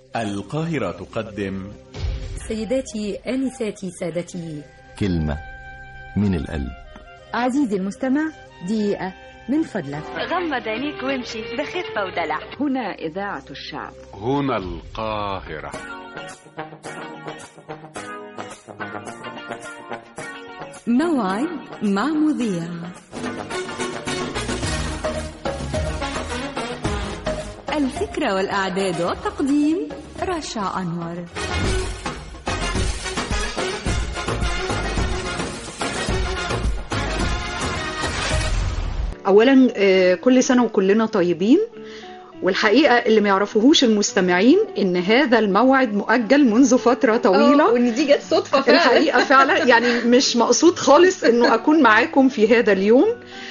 القاهرة تقدم سيداتي آنساتي سادتي كلمة من القلب عزيزي المستمع دقيقة من فضلك غمض عينيك وامشي بخفة ودلع هنا إذاعة الشعب هنا القاهرة موعد مع مذيع الفكرة والإعداد والتقديم رشا أنور اولا آه، كل سنه وكلنا طيبين والحقيقه اللي ما يعرفوهوش المستمعين ان هذا الموعد مؤجل منذ فتره طويله وان دي جت صدفه فعلا الحقيقه فعلا يعني مش مقصود خالص انه اكون معاكم في هذا اليوم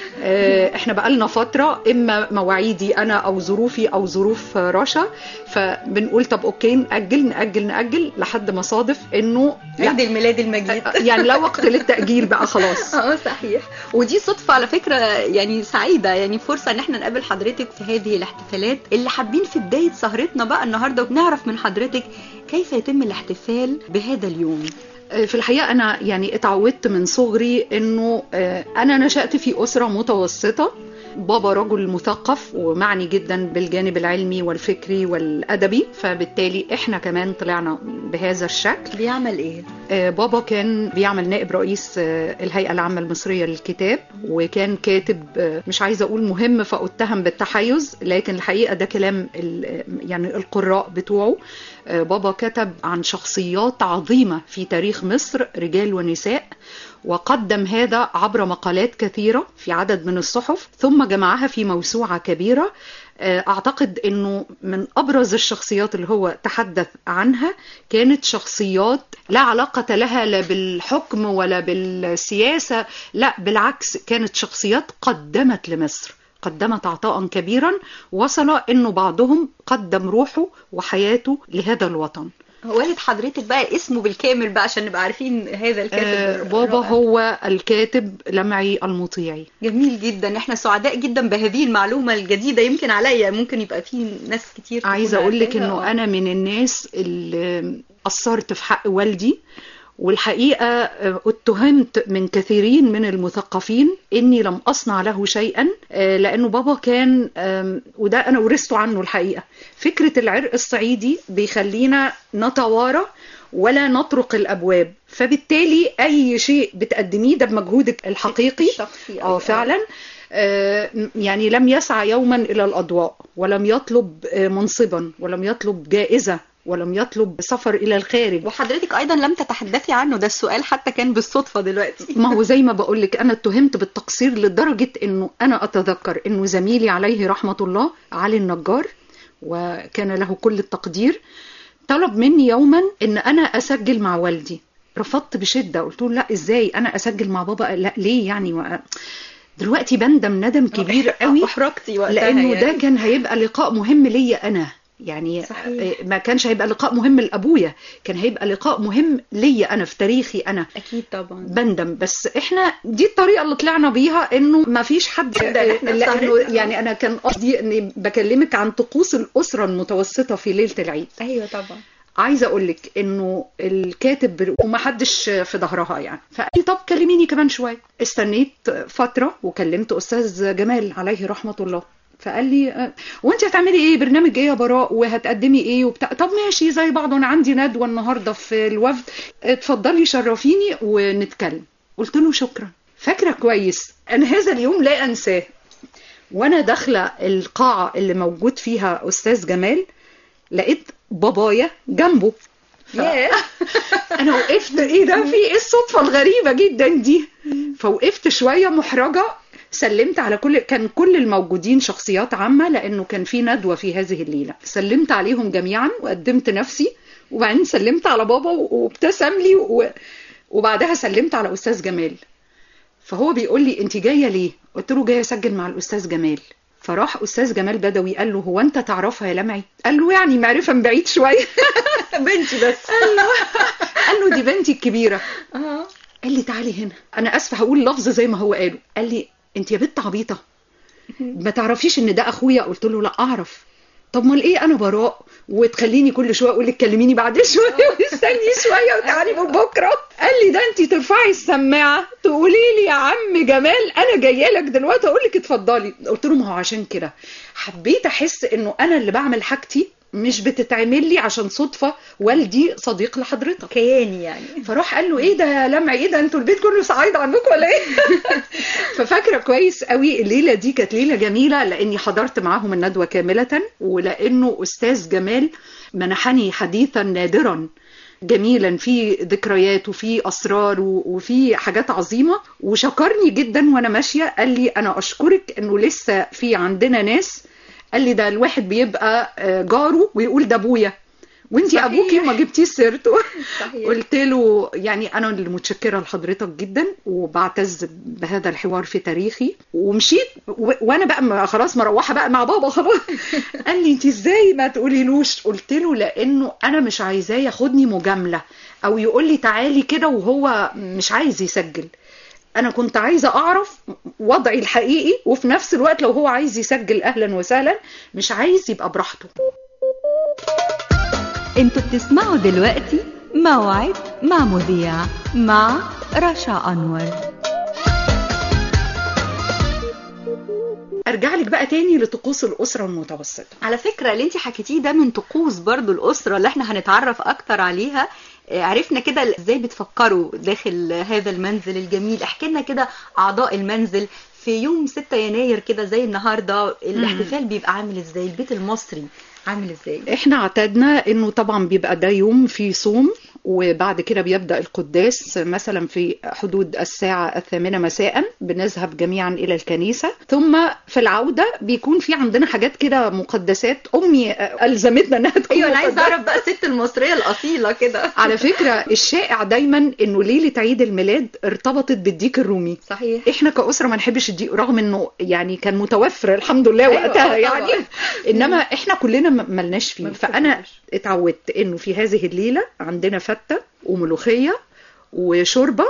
آه، احنا بقالنا فتره اما مواعيدي انا او ظروفي او ظروف رشا فبنقول طب اوكي ناجل ناجل ناجل لحد ما صادف انه لا، عيد الميلاد المجيد يعني لا وقت للتاجيل بقى خلاص اه صحيح ودي صدفة على فكرة يعني سعيدة يعني فرصة ان احنا نقابل حضرتك في هذه الاحتفالات اللي حابين في بداية سهرتنا بقى النهاردة ونعرف من حضرتك كيف يتم الاحتفال بهذا اليوم في الحقيقة أنا يعني اتعودت من صغري إنه آه، أنا نشأت في أسرة متوسطة بابا رجل مثقف ومعني جدا بالجانب العلمي والفكري والأدبي فبالتالي إحنا كمان طلعنا بهذا الشكل بيعمل ايه؟ آه، بابا كان بيعمل نائب رئيس آه، الهيئة العامة المصرية للكتاب وكان كاتب آه، مش عايزة أقول مهم فأتهم بالتحيز لكن الحقيقة ده كلام ال- يعني القراء بتوعه آه، بابا كتب عن شخصيات عظيمة في تاريخ مصر رجال ونساء وقدم هذا عبر مقالات كثيرة في عدد من الصحف ثم جمعها في موسوعة كبيرة آه، أعتقد أنه من أبرز الشخصيات اللي هو تحدث عنها كانت شخصيات لا علاقة لها لا بالحكم ولا بالسياسة لا بالعكس كانت شخصيات قدمت لمصر قدمت عطاء كبيرا وصل أنه بعضهم قدم روحه وحياته لهذا الوطن والد حضرتك بقى اسمه بالكامل بقى عشان نبقى عارفين هذا الكاتب آه، بابا الرائع. هو الكاتب لمعي المطيعي جميل جدا احنا سعداء جدا بهذه المعلومة الجديدة يمكن عليا ممكن يبقى في ناس كتير تكون عايزه اقول لك عارفاها. انه انا من الناس اللي قصرت في حق والدي والحقيقه آه، اتهمت من كثيرين من المثقفين اني لم اصنع له شيئا آه، لانه بابا كان آم، وده انا ورثته عنه الحقيقه فكره العرق الصعيدي بيخلينا نتوارى ولا نطرق الابواب فبالتالي اي شيء بتقدميه ده بمجهودك الحقيقي الشخصي اه فعلا آه، يعني لم يسعى يوما الى الاضواء ولم يطلب آه، منصبا ولم يطلب جائزه ولم يطلب سفر الى الخارج وحضرتك ايضا لم تتحدثي عنه ده السؤال حتى كان بالصدفة دلوقتي ما هو زي ما بقول لك انا اتهمت بالتقصير لدرجه انه انا اتذكر انه زميلي عليه رحمه الله علي النجار وكان له كل التقدير طلب مني يوما ان انا اسجل مع والدي رفضت بشده قلت له لا ازاي انا اسجل مع بابا لا ليه يعني و... دلوقتي بندم ندم كبير قوي احرجتي وقتها لانه يعني. ده كان هيبقى لقاء مهم ليا انا يعني صحيح. ما كانش هيبقى لقاء مهم لابويا كان هيبقى لقاء مهم ليا انا في تاريخي انا اكيد طبعا بندم بس احنا دي الطريقه اللي طلعنا بيها انه ما فيش حد ده إحنا لانه سهرتنا. يعني انا كان قصدي اني بكلمك عن طقوس الاسره المتوسطه في ليله العيد ايوه طبعا عايزه اقول لك انه الكاتب ومحدش في ظهرها يعني فقال لي طب كلميني كمان شويه استنيت فتره وكلمت استاذ جمال عليه رحمه الله فقال لي آه، وانت هتعملي ايه برنامج ايه يا براء وهتقدمي ايه وبتاع طب ماشي زي بعض وانا عندي ندوه النهارده في الوفد اتفضلي شرفيني ونتكلم قلت له شكرا فاكره كويس انا هذا اليوم لا انساه وانا داخله القاعه اللي موجود فيها استاذ جمال لقيت بابايا جنبه ياه انا وقفت ايه ده في ايه الصدفه الغريبه جدا دي فوقفت شويه محرجه سلمت على كل كان كل الموجودين شخصيات عامه لانه كان في ندوه في هذه الليله سلمت عليهم جميعا وقدمت نفسي وبعدين سلمت على بابا وابتسم لي و... وبعدها سلمت على استاذ جمال فهو بيقول لي انت جايه ليه قلت له جايه اسجل مع الاستاذ جمال فراح استاذ جمال بدوي قال له هو انت تعرفها يا لمعي قال له يعني معرفه من بعيد شويه بنتي بس قال له قال له دي بنتي الكبيره اه قال لي تعالي هنا انا اسفه هقول لفظ زي ما هو قاله قال لي انت يا بنت عبيطه ما تعرفيش ان ده اخويا قلت له لا اعرف طب امال ايه انا براء وتخليني كل شويه اقول لك كلميني بعد شويه واستني شويه وتعالي من بكره قال لي ده انت ترفعي السماعه تقولي لي يا عم جمال انا جايه لك دلوقتي اقول لك اتفضلي قلت له ما هو عشان كده حبيت احس انه انا اللي بعمل حاجتي مش بتتعمل لي عشان صدفه والدي صديق لحضرتك كياني يعني فراح قال له ايه ده يا لمع ايه ده انتوا البيت كله صعيد عندكم ولا ايه ففاكره كويس قوي الليله دي كانت ليله جميله لاني حضرت معاهم الندوه كامله ولانه استاذ جمال منحني حديثا نادرا جميلا في ذكريات وفي اسرار و- وفي حاجات عظيمه وشكرني جدا وانا ماشيه قال لي انا اشكرك انه لسه في عندنا ناس قال لي ده الواحد بيبقى آه، جاره ويقول ده ابويا وانتي صحيح. ابوكي ما جبتيش سيرته صحيح. قلت له يعني انا اللي متشكره لحضرتك جدا وبعتز بهذا الحوار في تاريخي ومشيت و... وانا بقى م- خلاص مروحه بقى مع بابا خلاص قال لي انت ازاي ما تقوليلوش قلت له لانه انا مش عايزاه ياخدني مجامله او يقول لي تعالي كده وهو مش عايز يسجل انا كنت عايزه اعرف وضعي الحقيقي وفي نفس الوقت لو هو عايز يسجل اهلا وسهلا مش عايز يبقى براحته انتوا بتسمعوا دلوقتي موعد مع مذيع مع رشا انور ارجع لك بقى تاني لطقوس الاسره المتوسطه على فكرة اللي انت حكيتيه ده من طقوس برضو الأسرة اللي احنا هنتعرف أكتر عليها آه، عرفنا كده ازاي بتفكروا داخل هذا المنزل الجميل احكي لنا كده أعضاء المنزل في يوم 6 يناير كده زي النهاردة الاحتفال بيبقى عامل ازاي البيت المصري عامل ازاي احنا اعتدنا انه طبعا بيبقى ده يوم فيه صوم وبعد كده بيبدأ القداس مثلا في حدود الساعة الثامنة مساء بنذهب جميعا إلى الكنيسة ثم في العودة بيكون في عندنا حاجات كده مقدسات أمي ألزمتنا أنها تكون ايوه انا عايزه مقدسة. اعرف بقى الست المصريه الاصيله كده على فكرة الشائع دايما انه ليلة عيد الميلاد ارتبطت بالديك الرومي صحيح احنا كأسرة ما نحبش الديك رغم انه يعني كان متوفر الحمد لله أيوة، وقتها آه، يعني طبعاً. انما احنا كلنا م- ملناش فيه ما فانا بتحبوش. اتعودت انه في هذه الليلة عندنا فتة وملوخية وشوربة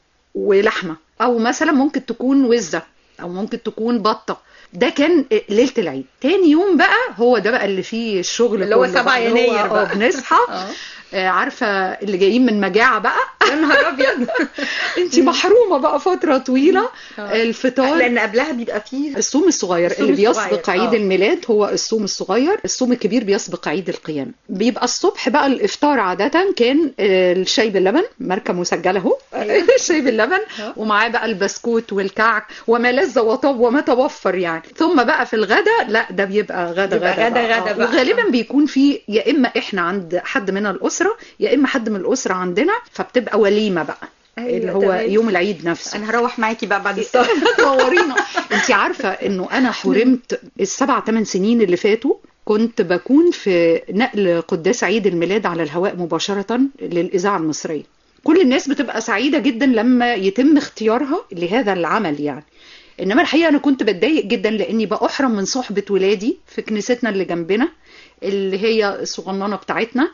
ولحمة او مثلا ممكن تكون وزة او ممكن تكون بطة ده كان ليلة العيد تاني يوم بقى هو ده بقى اللي فيه الشغل اللي هو كله 7 بقى، اللي هو يناير اه بقى. بنصحى اه آه، عارفة اللي جايين من مجاعة بقى يا نهار ابيض انت محرومة بقى فترة طويلة آه. الفطار لان قبلها بيبقى فيه الصوم الصغير الصوم اللي الصغير، بيسبق عيد آه. الميلاد هو الصوم الصغير الصوم الكبير بيسبق عيد القيام بيبقى الصبح بقى الافطار عادة كان آه، الشاي باللبن ماركة مسجلة اهو أيوة. الشاي باللبن آه. ومعاه بقى البسكوت والكعك وما لذ وطاب وما توفر يعني ثم بقى في الغداء لا ده بيبقى غدا بيبقى غدا غدا بقى. غدا آه. بقى. وغالبا بيكون في يا اما احنا عند حد من الاسرة يا اما حد من الاسرة عندنا فبتبقى وليمة بقى أيوة، اللي هو تمام. يوم العيد نفسه انا هروح معاكي بقى بعد الصلاه تنورينا انت عارفه انه انا حرمت السبع ثمان سنين اللي فاتوا كنت بكون في نقل قداس عيد الميلاد على الهواء مباشره للاذاعه المصريه كل الناس بتبقى سعيده جدا لما يتم اختيارها لهذا العمل يعني انما الحقيقه انا كنت بتضايق جدا لاني بأحرم من صحبه ولادي في كنيستنا اللي جنبنا اللي هي الصغننه بتاعتنا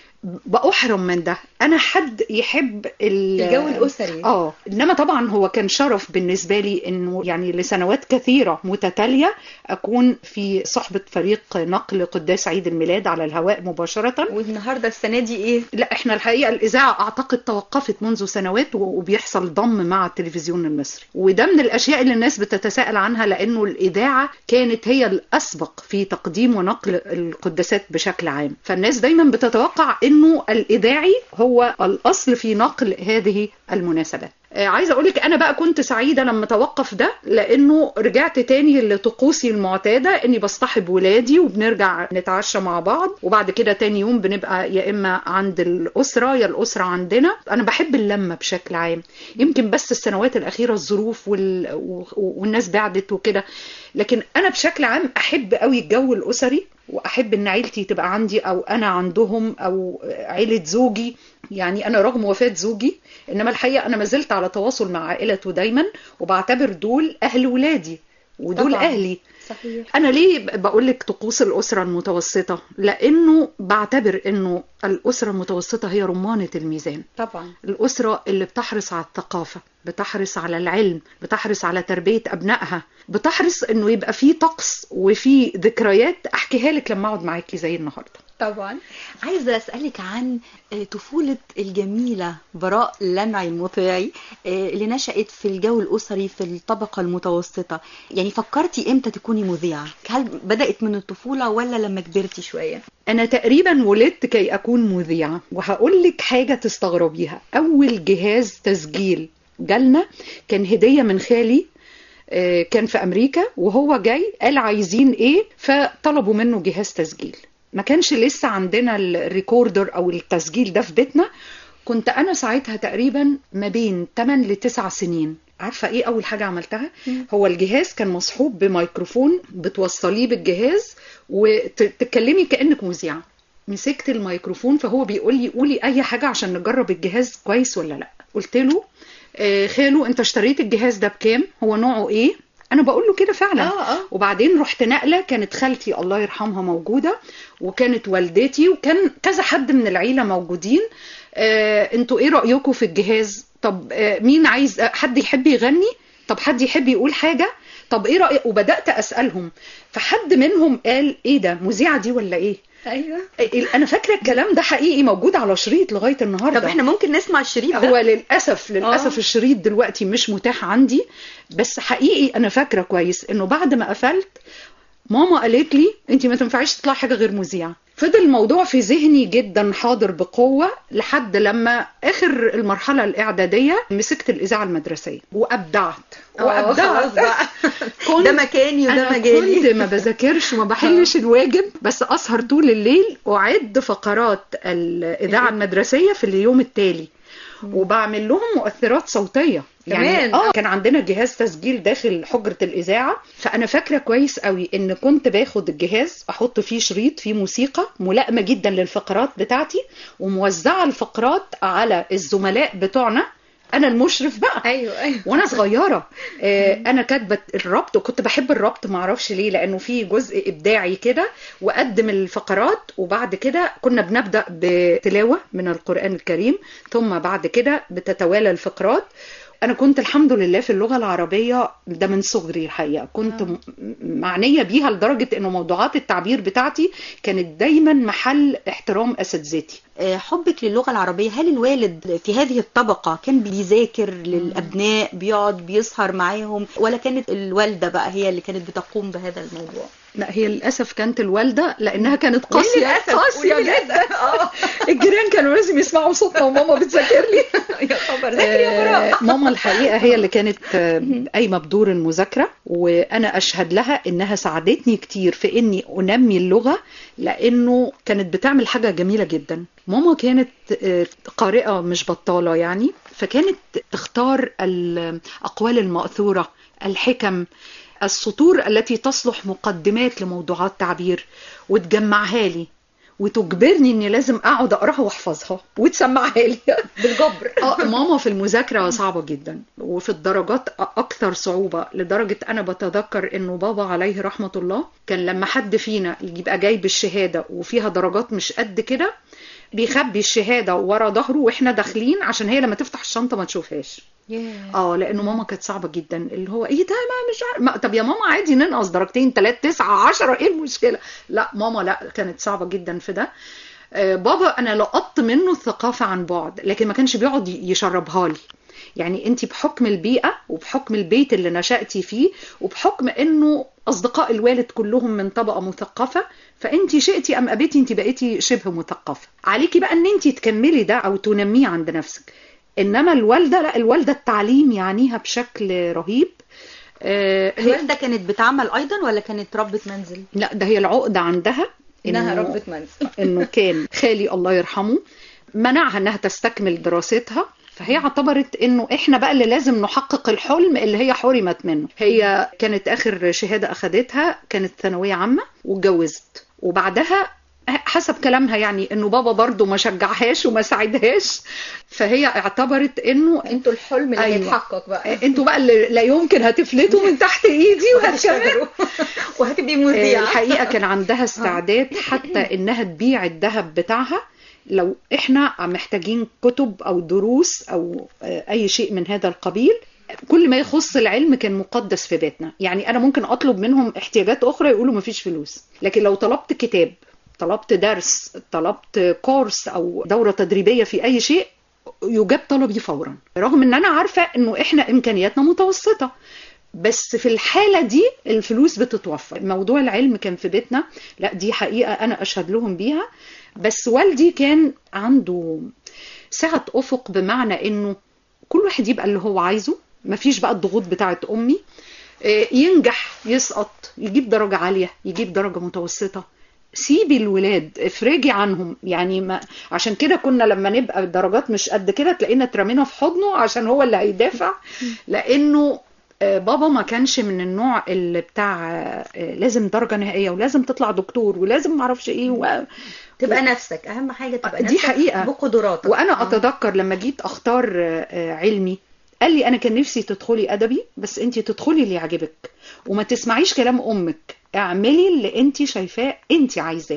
بأحرم من ده انا حد يحب ال- الجو الاسري اه انما طبعا هو كان شرف بالنسبه لي انه يعني لسنوات كثيره متتاليه اكون في صحبه فريق نقل قداس عيد الميلاد على الهواء مباشره والنهارده السنه دي ايه لا احنا الحقيقه الاذاعه اعتقد توقفت منذ سنوات و- وبيحصل ضم مع التلفزيون المصري وده من الاشياء اللي الناس بتتساءل عنها لانه الاذاعه كانت هي الاسبق في تقديم ونقل القداسات بشكل عام فالناس دايما بتتوقع انه الاذاعي هو الاصل في نقل هذه المناسبات آه، عايزه اقول لك انا بقى كنت سعيده لما توقف ده لانه رجعت تاني لطقوسي المعتاده اني بصطحب ولادي وبنرجع نتعشى مع بعض وبعد كده تاني يوم بنبقى يا اما عند الاسره يا الاسره عندنا انا بحب اللمه بشكل عام يمكن بس السنوات الاخيره الظروف وال... و- والناس بعدت وكده لكن انا بشكل عام احب قوي الجو الاسري واحب ان عيلتي تبقى عندي او انا عندهم او عيله زوجي يعني انا رغم وفاه زوجي انما الحقيقه انا ما زلت على تواصل مع عائلته دايما وبعتبر دول اهل ولادي ودول طبعاً. اهلي صحيح انا ليه بقول لك طقوس الاسره المتوسطه لانه بعتبر انه الاسره المتوسطه هي رمانه الميزان طبعا الأسرة اللي بتحرص على الثقافة بتحرص على العلم بتحرص على تربية أبنائها بتحرص إنه يبقى فيه طقس وفيه ذكريات أحكيها لك لما أقعد معاكي زي النهاردة طبعا عايزة أسألك عن آه، طفولة الجميلة براء لمعي المطيعي آه، اللي نشأت في الجو الأسري في الطبقة المتوسطة يعني فكرتي إمتى تكوني مذيعة هل بدأت من الطفولة ولا لما كبرتي شوية أنا تقريبا ولدت كي أكون مذيعة وهقول لك حاجة تستغربيها أول جهاز تسجيل جالنا كان هدية من خالي آه، كان في أمريكا وهو جاي قال عايزين إيه فطلبوا منه جهاز تسجيل ما كانش لسه عندنا الريكوردر أو التسجيل ده في بيتنا كنت أنا ساعتها تقريبا ما بين 8 ل 9 سنين عارفة إيه أول حاجة عملتها؟ هو الجهاز كان مصحوب بميكروفون بتوصليه بالجهاز وتتكلمي كأنك مذيعة مسكت الميكروفون فهو بيقول لي قولي اي حاجه عشان نجرب الجهاز كويس ولا لا قلت له آه، خالو انت اشتريت الجهاز ده بكام هو نوعه ايه انا بقول له كده فعلا آه، آه. وبعدين رحت نقله كانت خالتي الله يرحمها موجوده وكانت والدتي وكان كذا حد من العيله موجودين آه، انتوا ايه رايكم في الجهاز طب آه، مين عايز آه، حد يحب يغني طب حد يحب يقول حاجه طب ايه رايك وبدات اسالهم فحد منهم قال ايه ده مذيعه دي ولا ايه أيوة انا فاكره الكلام ده حقيقي موجود على شريط لغايه النهارده طب احنا ممكن نسمع الشريط هو ده للاسف للاسف آه. الشريط دلوقتي مش متاح عندي بس حقيقي انا فاكره كويس انه بعد ما قفلت ماما قالت لي انت ما تنفعيش تطلعي حاجه غير مذيعه فضل الموضوع في ذهني جدا حاضر بقوه لحد لما اخر المرحله الاعداديه مسكت الاذاعه المدرسيه وابدعت آه، خلاص بقى كنت- ده مكاني وده انا مجالي كنت ما بذاكرش وما بحلش الواجب بس اسهر طول الليل واعد فقرات الاذاعه المدرسيه في اليوم التالي وبعمل لهم مؤثرات صوتيه يعني كمان؟ اه كان عندنا جهاز تسجيل داخل حجره الاذاعه فانا فاكره كويس قوي ان كنت باخد الجهاز احط فيه شريط فيه موسيقى ملائمه جدا للفقرات بتاعتي وموزعه الفقرات على الزملاء بتوعنا انا المشرف بقى ايوه ايوه وانا صغيره آه، انا كاتبه الربط وكنت بحب الربط ما اعرفش ليه لانه في جزء ابداعي كده واقدم الفقرات وبعد كده كنا بنبدا بتلاوه من القران الكريم ثم بعد كده بتتوالى الفقرات انا كنت الحمد لله في اللغه العربيه ده من صغري الحقيقه كنت م- معنيه بيها لدرجه انه موضوعات التعبير بتاعتي كانت دايما محل احترام اساتذتي آه، حبك للغة العربية هل الوالد في هذه الطبقة كان بيذاكر للأبناء بيقعد بيسهر معاهم ولا كانت الوالدة بقى هي اللي كانت بتقوم بهذا الموضوع لا هي للاسف كانت الوالده لانها كانت قاسيه للأسف، قاسيه قولي جدا اه الجيران كانوا لازم يسمعوا صوتنا وماما بتذاكر لي يا خبر ذاكري يا براء آه، ماما الحقيقه هي اللي كانت آه، قايمه بدور المذاكره وانا اشهد لها انها ساعدتني كتير في اني انمي اللغه لانه كانت بتعمل حاجه جميله جدا ماما كانت آه، قارئه مش بطاله يعني فكانت تختار الاقوال الماثوره الحكم السطور التي تصلح مقدمات لموضوعات تعبير وتجمعها لي وتجبرني اني لازم اقعد اقراها واحفظها وتسمعها لي بالجبر اه ماما في المذاكره صعبه جدا وفي الدرجات أ- اكثر صعوبه لدرجه انا بتذكر انه بابا عليه رحمه الله كان لما حد فينا يبقى جايب الشهاده وفيها درجات مش قد كده بيخبي الشهاده ورا ظهره واحنا داخلين عشان هي لما تفتح الشنطه ما تشوفهاش اه لانه ماما كانت صعبه جدا اللي هو ايه ده ما مش عارف ما طب يا ماما عادي ننقص درجتين ثلاثة تسعة عشرة ايه المشكله لا ماما لا كانت صعبه جدا في ده آه، بابا انا لقطت منه الثقافه عن بعد لكن ما كانش بيقعد يشربها لي يعني انت بحكم البيئه وبحكم البيت اللي نشاتي فيه وبحكم انه اصدقاء الوالد كلهم من طبقه مثقفه فانت شئتي ام ابيتي انت بقيتي شبه مثقفه عليكي بقى ان انت تكملي ده او تنميه عند نفسك انما الوالده لا الوالده التعليم يعنيها بشكل رهيب آه، هي الوالدة كانت بتعمل أيضا ولا كانت ربة منزل؟ لا ده هي العقده عندها إنها إنه- ربة منزل انه كان خالي الله يرحمه منعها انها تستكمل دراستها فهي اعتبرت انه احنا بقى اللي لازم نحقق الحلم اللي هي حرمت منه هي كانت اخر شهاده اخدتها كانت ثانويه عامه واتجوزت وبعدها حسب كلامها يعني انه بابا برضو ما شجعهاش وما ساعدهاش فهي اعتبرت انه انتوا الحلم اللي أيوة. هيتحقق بقى انتوا بقى اللي لا يمكن هتفلتوا من تحت ايدي وهتكملوا وهتشتغلوا وهتبقي مذيعة الحقيقه كان عندها استعداد حتى انها تبيع الذهب بتاعها لو احنا محتاجين كتب او دروس او آه، اي شيء من هذا القبيل كل ما يخص العلم كان مقدس في بيتنا يعني انا ممكن اطلب منهم احتياجات اخرى يقولوا مفيش فلوس لكن لو طلبت كتاب طلبت درس طلبت كورس او دوره تدريبيه في اي شيء يجاب طلبي فورا رغم ان انا عارفه انه احنا امكانياتنا متوسطه بس في الحالة دي الفلوس بتتوفر موضوع العلم كان في بيتنا لا دي حقيقة أنا أشهد لهم بيها بس والدي كان عنده سعة أفق بمعنى إنه كل واحد يبقى اللي هو عايزه مفيش بقى الضغوط بتاعت أمي آه، ينجح يسقط يجيب درجة عالية يجيب درجة متوسطة سيبي الولاد افرجي عنهم يعني ما عشان كده كنا لما نبقى درجات مش قد كده تلاقينا اترمينا في حضنه عشان هو اللي هيدافع لانه آه، بابا ما كانش من النوع اللي بتاع آه، لازم درجة نهائية ولازم تطلع دكتور ولازم معرفش ايه و... تبقى نفسك اهم حاجة تبقى دي نفسك حقيقة. بقدراتك وانا آه. اتذكر لما جيت اختار آه، آه، علمي قال لي انا كان نفسي تدخلي ادبي بس انت تدخلي اللي يعجبك وما تسمعيش كلام امك اعملي اللي انت شايفاه انت عايزاه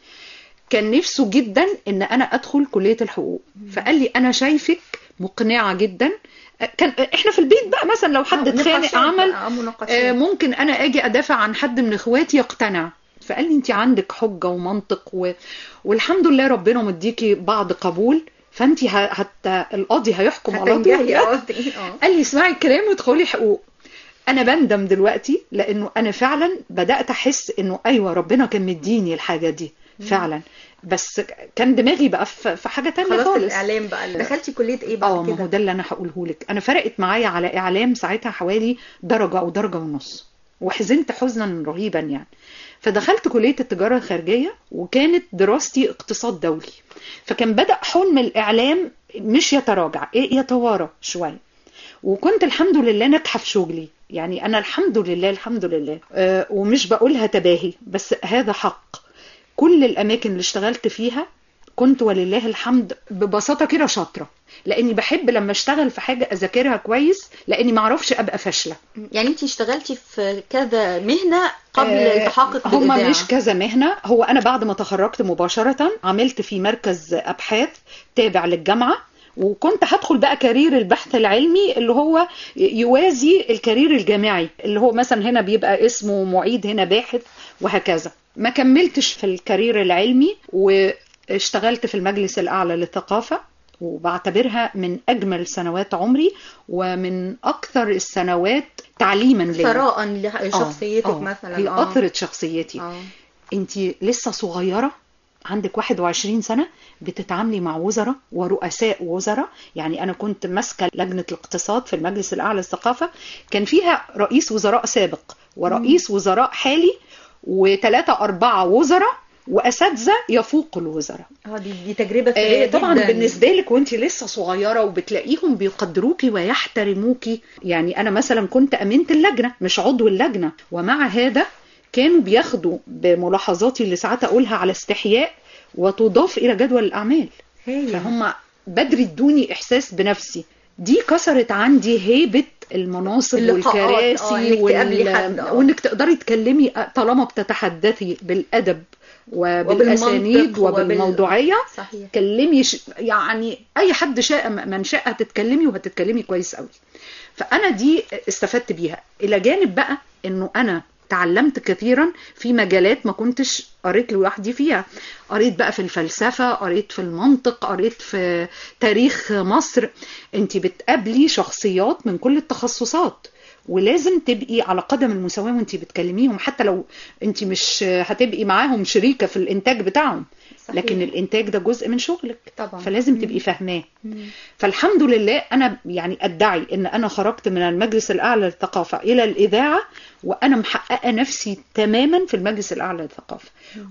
كان نفسه جدا ان انا ادخل كلية الحقوق فقال لي انا شايفك مقنعة جدا آه، كان احنا في البيت بقى مثلا لو حد آه، اتخانق نقاشات عمل بقى، آه، آه، مناقشات ممكن انا اجي ادافع عن حد من اخواتي يقتنع فقال لي انت عندك حجه ومنطق و... والحمد لله ربنا مديكي بعض قبول فانت ه... حتى القاضي هيحكم على هتنجحي طول اه آه. قال لي اسمعي الكلام وادخلي حقوق انا بندم دلوقتي لانه انا فعلا بدات احس انه ايوه ربنا كان مديني الحاجه دي فعلا بس كان دماغي بقى في في حاجه تانية خلاص خالص الاعلام بقى دخلتي كلية ايه اه بعد ما هو كده ده اللي انا هقوله لك انا فرقت معايا على اعلام ساعتها حوالي درجه او درجه ونص وحزنت حزنا رهيبا يعني فدخلت كليه التجاره الخارجيه وكانت دراستي اقتصاد دولي فكان بدا حلم الاعلام مش يتراجع ايه يتوارى شويه وكنت الحمد لله ناجحه في شغلي يعني انا الحمد لله الحمد لله أه ومش بقولها تباهي بس هذا حق كل الاماكن اللي اشتغلت فيها كنت ولله الحمد ببساطه كده شاطره لاني بحب لما اشتغل في حاجه اذاكرها كويس لاني ما اعرفش ابقى فاشله يعني انت اشتغلتي في كذا مهنة قبل آه، التحاقك هما بالإذاعة مش كذا مهنة هو أنا بعد ما تخرجت مباشرة عملت في مركز أبحاث تابع للجامعة وكنت هدخل بقى كارير البحث العلمي اللي هو يوازي الكارير الجامعي اللي هو مثلا هنا بيبقى اسمه معيد هنا باحث وهكذا ما كملتش في الكارير العلمي واشتغلت في المجلس الأعلى للثقافة وبعتبرها من أجمل سنوات عمري ومن أكثر السنوات تعليما ليا ثراء لشخصيتك آه، آه. مثلا هي آه. أثرت شخصيتي آه. انت لسه صغيرة عندك 21 سنة بتتعاملي مع وزراء ورؤساء وزراء يعني أنا كنت ماسكة لجنة الاقتصاد في المجلس الأعلى للثقافة كان فيها رئيس وزراء سابق ورئيس وزراء حالي وثلاثة أربعة وزراء وأساتذة يفوق الوزراء اه دي دي تجربة آه، ثرية طبعا جدا. بالنسبه لك وانت لسه صغيره وبتلاقيهم بيقدروكي ويحترموكي يعني انا مثلا كنت امينه اللجنه مش عضو اللجنه ومع هذا كانوا بياخدوا بملاحظاتي اللي ساعات اقولها على استحياء وتضاف الى جدول الاعمال هايل. فهم بدري ادوني احساس بنفسي دي كسرت عندي هيبه المناصب اللقاءات، آه، والكراسي إنك تقابلي حد، آه. وانك تقدري تتكلمي طالما بتتحدثي بالادب وبالاسانيد وبال- وبالموضوعيه صحيح تكلمي ش... يعني اي حد شاء من شاء هتتكلمي وهتتكلمي كويس قوي فانا دي استفدت بيها الى جانب بقى انه انا تعلمت كثيرا في مجالات ما كنتش قريت لوحدي فيها قريت بقى في الفلسفة قريت في المنطق قريت في تاريخ مصر انت بتقابلي شخصيات من كل التخصصات ولازم تبقي على قدم المساواة وانت بتكلميهم حتى لو انت مش هتبقي معاهم شريكة في الانتاج بتاعهم صحيح. لكن الانتاج ده جزء من شغلك طبعا فلازم تبقي فاهماه فالحمد لله انا يعني ادعي ان انا خرجت من المجلس الاعلى للثقافه الى الاذاعه وانا محققه نفسي تماما في المجلس الاعلى للثقافه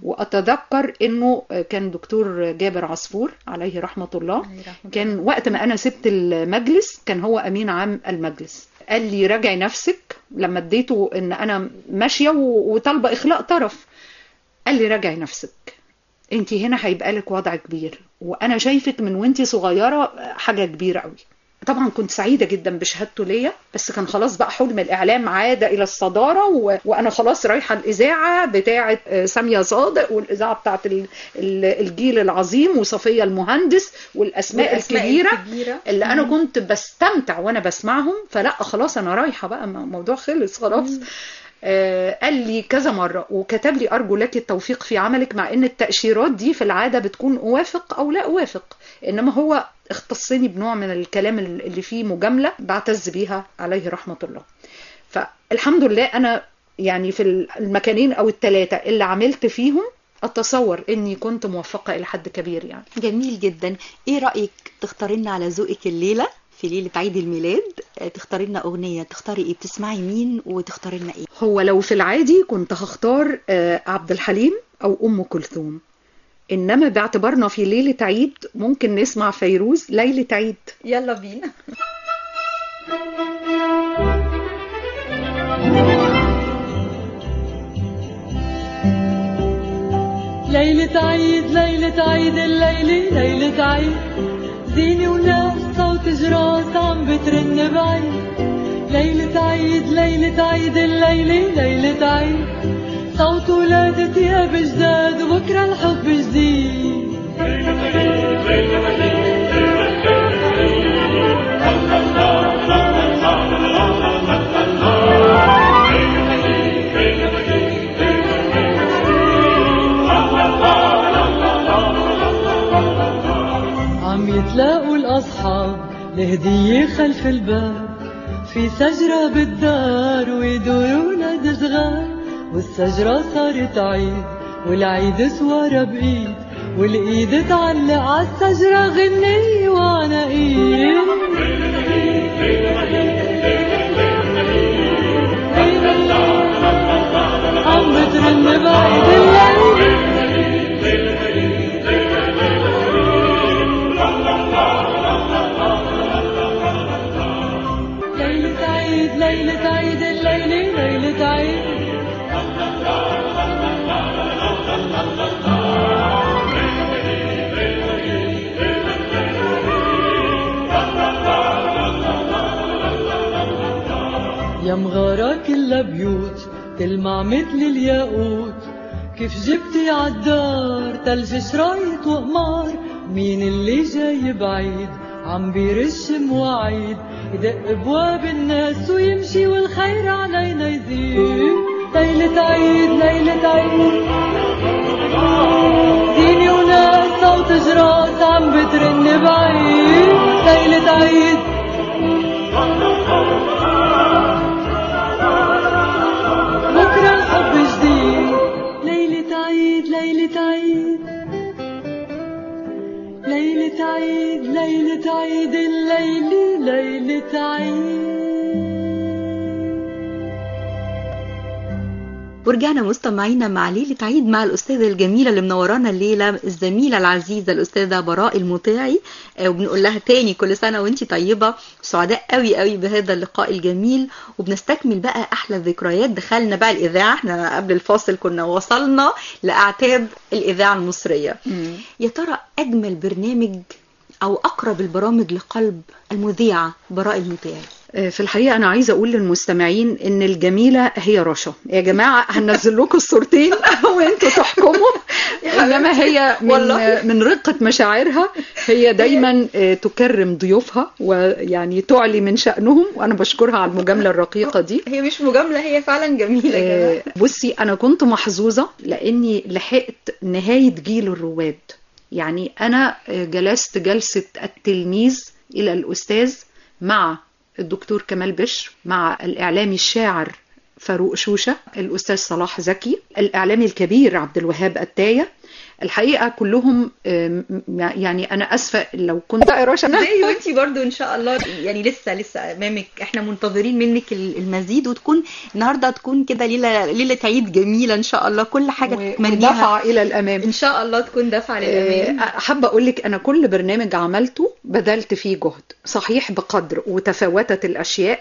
واتذكر انه كان دكتور جابر عصفور عليه رحمه الله عليه رحمة الله. كان وقت ما انا سبت المجلس كان هو امين عام المجلس قال لي راجعي نفسك لما اديته ان انا ماشيه و- وطالبه اخلاء طرف قال لي راجعي نفسك انت هنا هيبقى لك وضع كبير وانا شايفك من وانت صغيره حاجه كبيره قوي طبعا كنت سعيده جدا بشهادته ليا بس كان خلاص بقى حلم الاعلام عاد الى الصداره و... وانا خلاص رايحه الاذاعه بتاعه آه، ساميه صادق والاذاعه بتاعه ال... ال- الجيل العظيم وصفيه المهندس والاسماء, والأسماء الكبيره الكبيرة. اللي انا كنت بستمتع وانا بسمعهم فلا خلاص انا رايحه بقى الموضوع خلص خلاص آه، قال لي كذا مرة وكتب لي أرجو لك التوفيق في عملك مع أن التأشيرات دي في العادة بتكون أوافق أو لا أوافق إنما هو اختصني بنوع من الكلام اللي فيه مجاملة بعتز بيها عليه رحمة الله فالحمد لله أنا يعني في المكانين أو الثلاثة اللي عملت فيهم أتصور إني كنت موفقة إلى حد كبير يعني جميل جدا ايه رأيك تختاري لنا على ذوقك الليلة في ليلة عيد الميلاد آه، تختاري لنا أغنية تختاري ايه بتسمعي مين وتختاري لنا ايه هو لو في العادي كنت هختار آه، عبد الحليم أو أم كلثوم إنما باعتبارنا في ليلة عيد ممكن نسمع فيروز ليلة عيد يلا بينا ليلة عيد ليلة عيد الليلة ليلة عيد زينة وناس صوت جراس عم بترن بعيد ليلة عيد ليلة عيد الليلة ليلة عيد صوت ولاد ثياب جداد وبكرة الحب جديد عم يتلاقوا الأصحاب لهدية خلف الباب في شجرة بالدار ويدوروا ولاد صغار والشجرة صارت عيد والعيد سوارة بإيد والإيد تعلق عالشجرة غنية وعناقيد عم بترن بعيد الليل ليلة عيد ليلة عيد الليلة ليلة عيد يا مغارة كلها بيوت تلمع مثل الياقوت كيف جبتي عالدار تلج شرايط وقمار مين اللي جاي بعيد عم بيرش مواعيد يدق بواب الناس ويمشي والخير علينا يزيد ليلة عيد ليلة عيد ديني وناس صوت جراس عم بترن بعيد ليلة عيد بكرة الحب جديد ليلة عيد ليلة عيد ليلة عيد ليلة عيد الليلة ليلة عيد ورجعنا مستمعينا مع ليلة عيد مع الأستاذة الجميلة اللي منورانا الليلة الزميلة العزيزة الأستاذة براء المطاعي آه، وبنقول لها تاني كل سنة وانتي طيبة سعداء قوي قوي بهذا اللقاء الجميل وبنستكمل بقى أحلى الذكريات دخلنا بقى الإذاعة احنا قبل الفاصل كنا وصلنا لأعتاب الإذاعة المصرية يا ترى أجمل برنامج أو أقرب البرامج لقلب المذيعة براء المطاعي في الحقيقة أنا عايزة أقول للمستمعين إن الجميلة هي رشا يا جماعة هنزل لكم الصورتين وأنتوا تحكموا إنما هي والله. من, من رقة مشاعرها هي دايما آه، تكرم ضيوفها ويعني تعلي من شأنهم وأنا بشكرها على المجاملة الرقيقة دي هي مش مجاملة هي فعلا جميلة يا جماعة. آه، بصي انا كنت محظوظه لاني لحقت نهايه جيل الرواد يعني انا آه، جلست جلسه التلميذ الى الاستاذ مع الدكتور كمال بشر مع الاعلامي الشاعر فاروق شوشه الاستاذ صلاح زكي الاعلامي الكبير عبد الوهاب التايه الحقيقه كلهم آم، يعني انا اسفه لو كنت بقى رشا زي وانتي برضو ان شاء الله يعني لسه لسه امامك احنا منتظرين منك ال- المزيد وتكون النهارده تكون كده ليله ليله عيد جميله ان شاء الله كل حاجه تتمنيها ودفعه الى الامام ان شاء الله تكون دافعه للامام آه، حابة أقول لك أنا كل برنامج عملته بذلت فيه جهد صحيح بقدر وتفاوتت الأشياء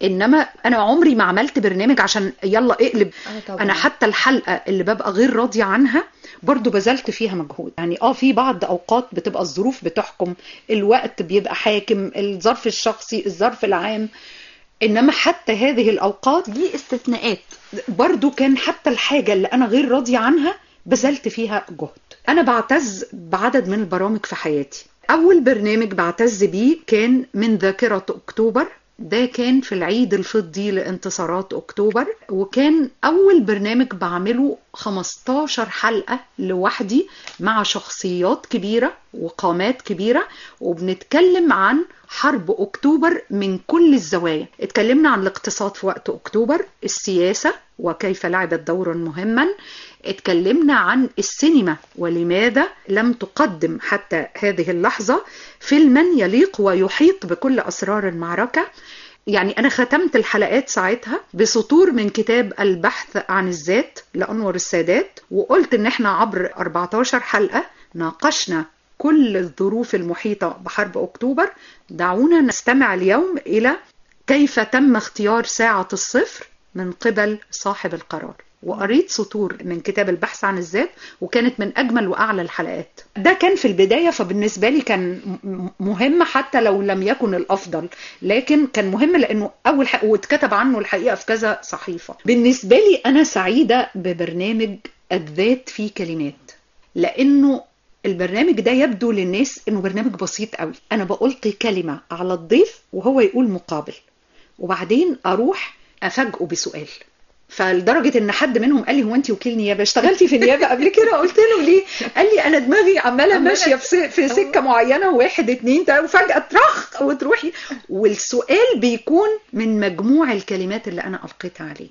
انما انا عمري ما عملت برنامج عشان يلا اقلب آه طبعا. انا حتى الحلقه اللي ببقى غير راضيه عنها برضو بذلت فيها مجهود يعني اه في بعض اوقات بتبقى الظروف بتحكم الوقت بيبقى حاكم الظرف الشخصي الظرف العام انما حتى هذه الاوقات دي استثناءات برضو كان حتى الحاجة اللي أنا غير راضية عنها بذلت فيها جهد أنا بعتز بعدد من البرامج في حياتي أول برنامج بعتز بيه كان من ذاكرة أكتوبر ده كان في العيد الفضي لانتصارات أكتوبر وكان أول برنامج بعمله 15 حلقة لوحدي مع شخصيات كبيرة وقامات كبيرة وبنتكلم عن حرب أكتوبر من كل الزوايا اتكلمنا عن الاقتصاد في وقت أكتوبر السياسة وكيف لعبت دورا مهما اتكلمنا عن السينما ولماذا لم تقدم حتى هذه اللحظة فيلما يليق ويحيط بكل أسرار المعركة يعني أنا ختمت الحلقات ساعتها بسطور من كتاب البحث عن الذات لأنور السادات وقلت إن إحنا عبر 14 حلقة ناقشنا كل الظروف المحيطة بحرب أكتوبر دعونا نستمع اليوم إلى كيف تم اختيار ساعة الصفر من قبل صاحب القرار وقريت سطور من كتاب البحث عن الذات وكانت من اجمل واعلى الحلقات ده كان في البدايه فبالنسبه لي كان م- مهم حتى لو لم يكن الافضل لكن كان مهم لانه اول حق واتكتب عنه الحقيقه في كذا صحيفه بالنسبه لي انا سعيده ببرنامج الذات في كلمات لانه البرنامج ده يبدو للناس انه برنامج بسيط قوي انا بلقي كلمه على الضيف وهو يقول مقابل وبعدين اروح افاجئه بسؤال فلدرجه ان حد منهم قال لي هو انت وكيل نيابه اشتغلتي في نيابه قبل كده قلت له ليه قال لي انا دماغي عماله ماشيه في س- في سكه معينه واحد اتنين تلاته وفجاه ترخ وتروحي والسؤال بيكون من مجموع الكلمات اللي انا القيتها عليه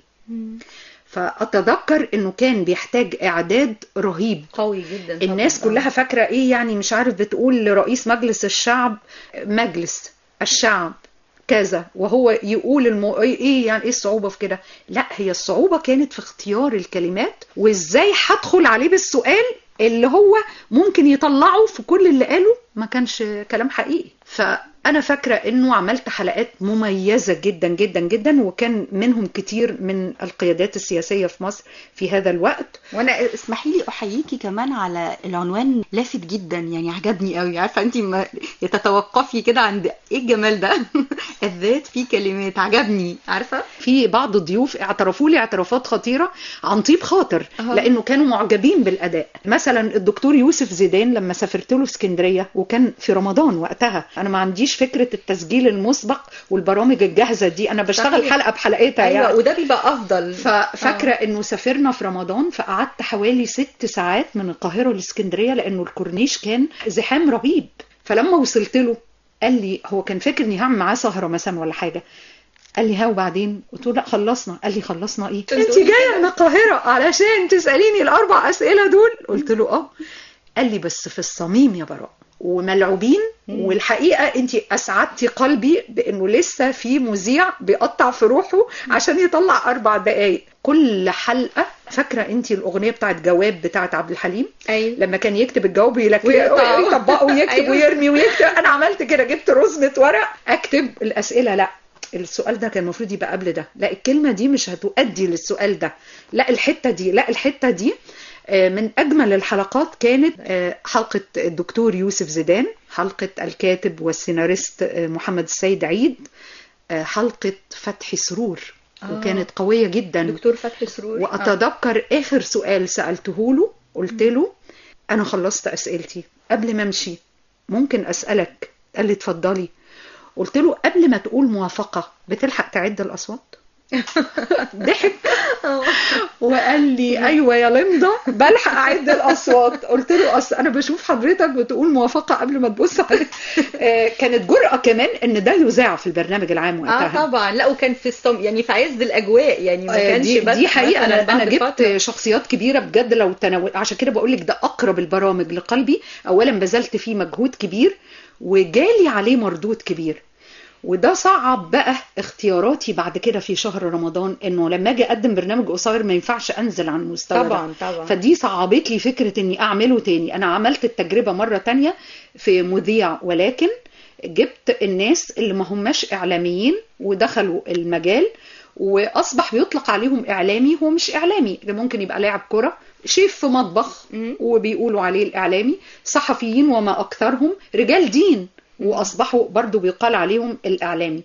فاتذكر انه كان بيحتاج اعداد رهيب قوي جدا طبعاً. الناس كلها فاكره ايه يعني مش عارف بتقول لرئيس مجلس الشعب مجلس الشعب كذا وهو يقول المو... ايه يعني ايه الصعوبه في كده لا هي الصعوبه كانت في اختيار الكلمات وازاي هدخل عليه بالسؤال اللي هو ممكن يطلعه في كل اللي قاله ما كانش كلام حقيقي فانا فاكره انه عملت حلقات مميزه جدا جدا جدا وكان منهم كتير من القيادات السياسيه في مصر في هذا الوقت وانا اسمحي لي احييكي كمان على العنوان لافت جدا يعني عجبني قوي عارفه انت ما تتوقفي كده عند ايه الجمال ده الذات في كلمات عجبني عارفه في بعض الضيوف اعترفوا لي اعترافات خطيره عن طيب خاطر أها. لانه كانوا معجبين بالاداء مثلا الدكتور يوسف زيدان لما سافرت له اسكندريه وكان في رمضان وقتها انا ما عنديش فكره التسجيل المسبق والبرامج الجاهزه دي انا بشتغل صحيح. حلقه بحلقتها ايوه يعني وده بيبقى افضل ففاكره انه سافرنا في رمضان فقعدت حوالي ست ساعات من القاهره لاسكندريه لانه الكورنيش كان زحام رهيب فلما وصلت له قال لي هو كان فاكر اني هعمل معاه سهره مثلا ولا حاجه قال لي ها وبعدين قلت له لا خلصنا قال لي خلصنا ايه انت جايه من القاهره علشان تساليني الاربع اسئله دول قلت له اه قال لي بس في الصميم يا براء وملعوبين والحقيقه انت اسعدتي قلبي بانه لسه في مذيع بيقطع في روحه عشان يطلع اربع دقائق كل حلقه فاكره انت الاغنيه بتاعت جواب بتاعت عبد الحليم ايوه لما كان يكتب الجواب يلك ويقطع. ويطبقه ويكتب أيوة. ويرمي ويكتب انا عملت كده جبت رزمه ورق اكتب الاسئله لا السؤال ده كان المفروض يبقى قبل ده لا الكلمه دي مش هتؤدي للسؤال ده لا الحته دي لا الحته دي آه، من اجمل الحلقات كانت آه، حلقه الدكتور يوسف زيدان حلقه الكاتب والسيناريست آه، محمد السيد عيد آه، حلقه فتحي سرور آه. وكانت قويه جدا دكتور فتحي سرور آه. واتذكر اخر سؤال سالته له قلت له انا خلصت اسئلتي قبل ما امشي ممكن اسالك قال لي اتفضلي قلت له قبل ما تقول موافقه بتلحق تعد الاصوات ضحك وقال لي ايوه يا لمضه بلحق اعد الاصوات قلت له اصل انا بشوف حضرتك بتقول موافقه قبل ما تبص على آه، كانت جرأه كمان ان ده يذاع في البرنامج العام وقتها اه طبعا لا وكان في الصم يعني في عز الاجواء يعني ما آه، كانش دي, بس دي حقيقه مثلاً انا انا بعد جبت فترة. شخصيات كبيره بجد لو تناول عشان كده بقول لك ده اقرب البرامج لقلبي اولا بذلت فيه مجهود كبير وجالي عليه مردود كبير وده صعب بقى اختياراتي بعد كده في شهر رمضان انه لما اجي اقدم برنامج قصير ما ينفعش انزل عن المستوى ده. طبعا طبعا فدي صعبت لي فكرة اني اعمله تاني انا عملت التجربة مرة تانية في مذيع ولكن جبت الناس اللي ما هماش اعلاميين ودخلوا المجال واصبح بيطلق عليهم اعلامي هو مش اعلامي ده ممكن يبقى لاعب كره شيف في مطبخ مم. وبيقولوا عليه الاعلامي صحفيين وما اكثرهم رجال دين واصبحوا برضو بيقال عليهم الاعلامي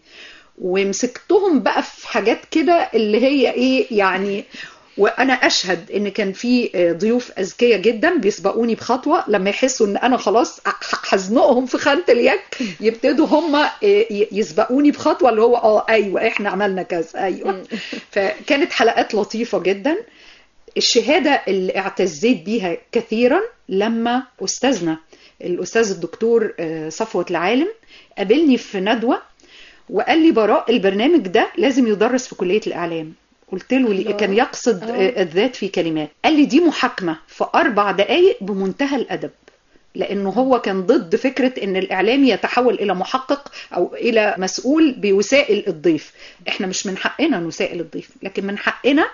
ومسكتهم بقى في حاجات كده اللي هي ايه يعني وانا اشهد ان كان في ضيوف اذكياء جدا بيسبقوني بخطوه لما يحسوا ان انا خلاص ح- هزنقهم في خانه اليك يبتدوا هم يسبقوني بخطوه اللي هو اه ايوه احنا عملنا كذا ايوه فكانت حلقات لطيفه جدا الشهاده اللي اعتزيت بيها كثيرا لما استاذنا الاستاذ الدكتور آه، صفوة العالم قابلني في ندوه وقال لي براء البرنامج ده لازم يدرس في كليه الاعلام قلت له لي- كان يقصد آه، الذات في كلمات قال لي دي محاكمه في اربع دقائق بمنتهى الادب لانه هو كان ضد فكره ان الاعلامي يتحول الى محقق او الى مسؤول بوسائل الضيف احنا مش من حقنا نسائل الضيف لكن من حقنا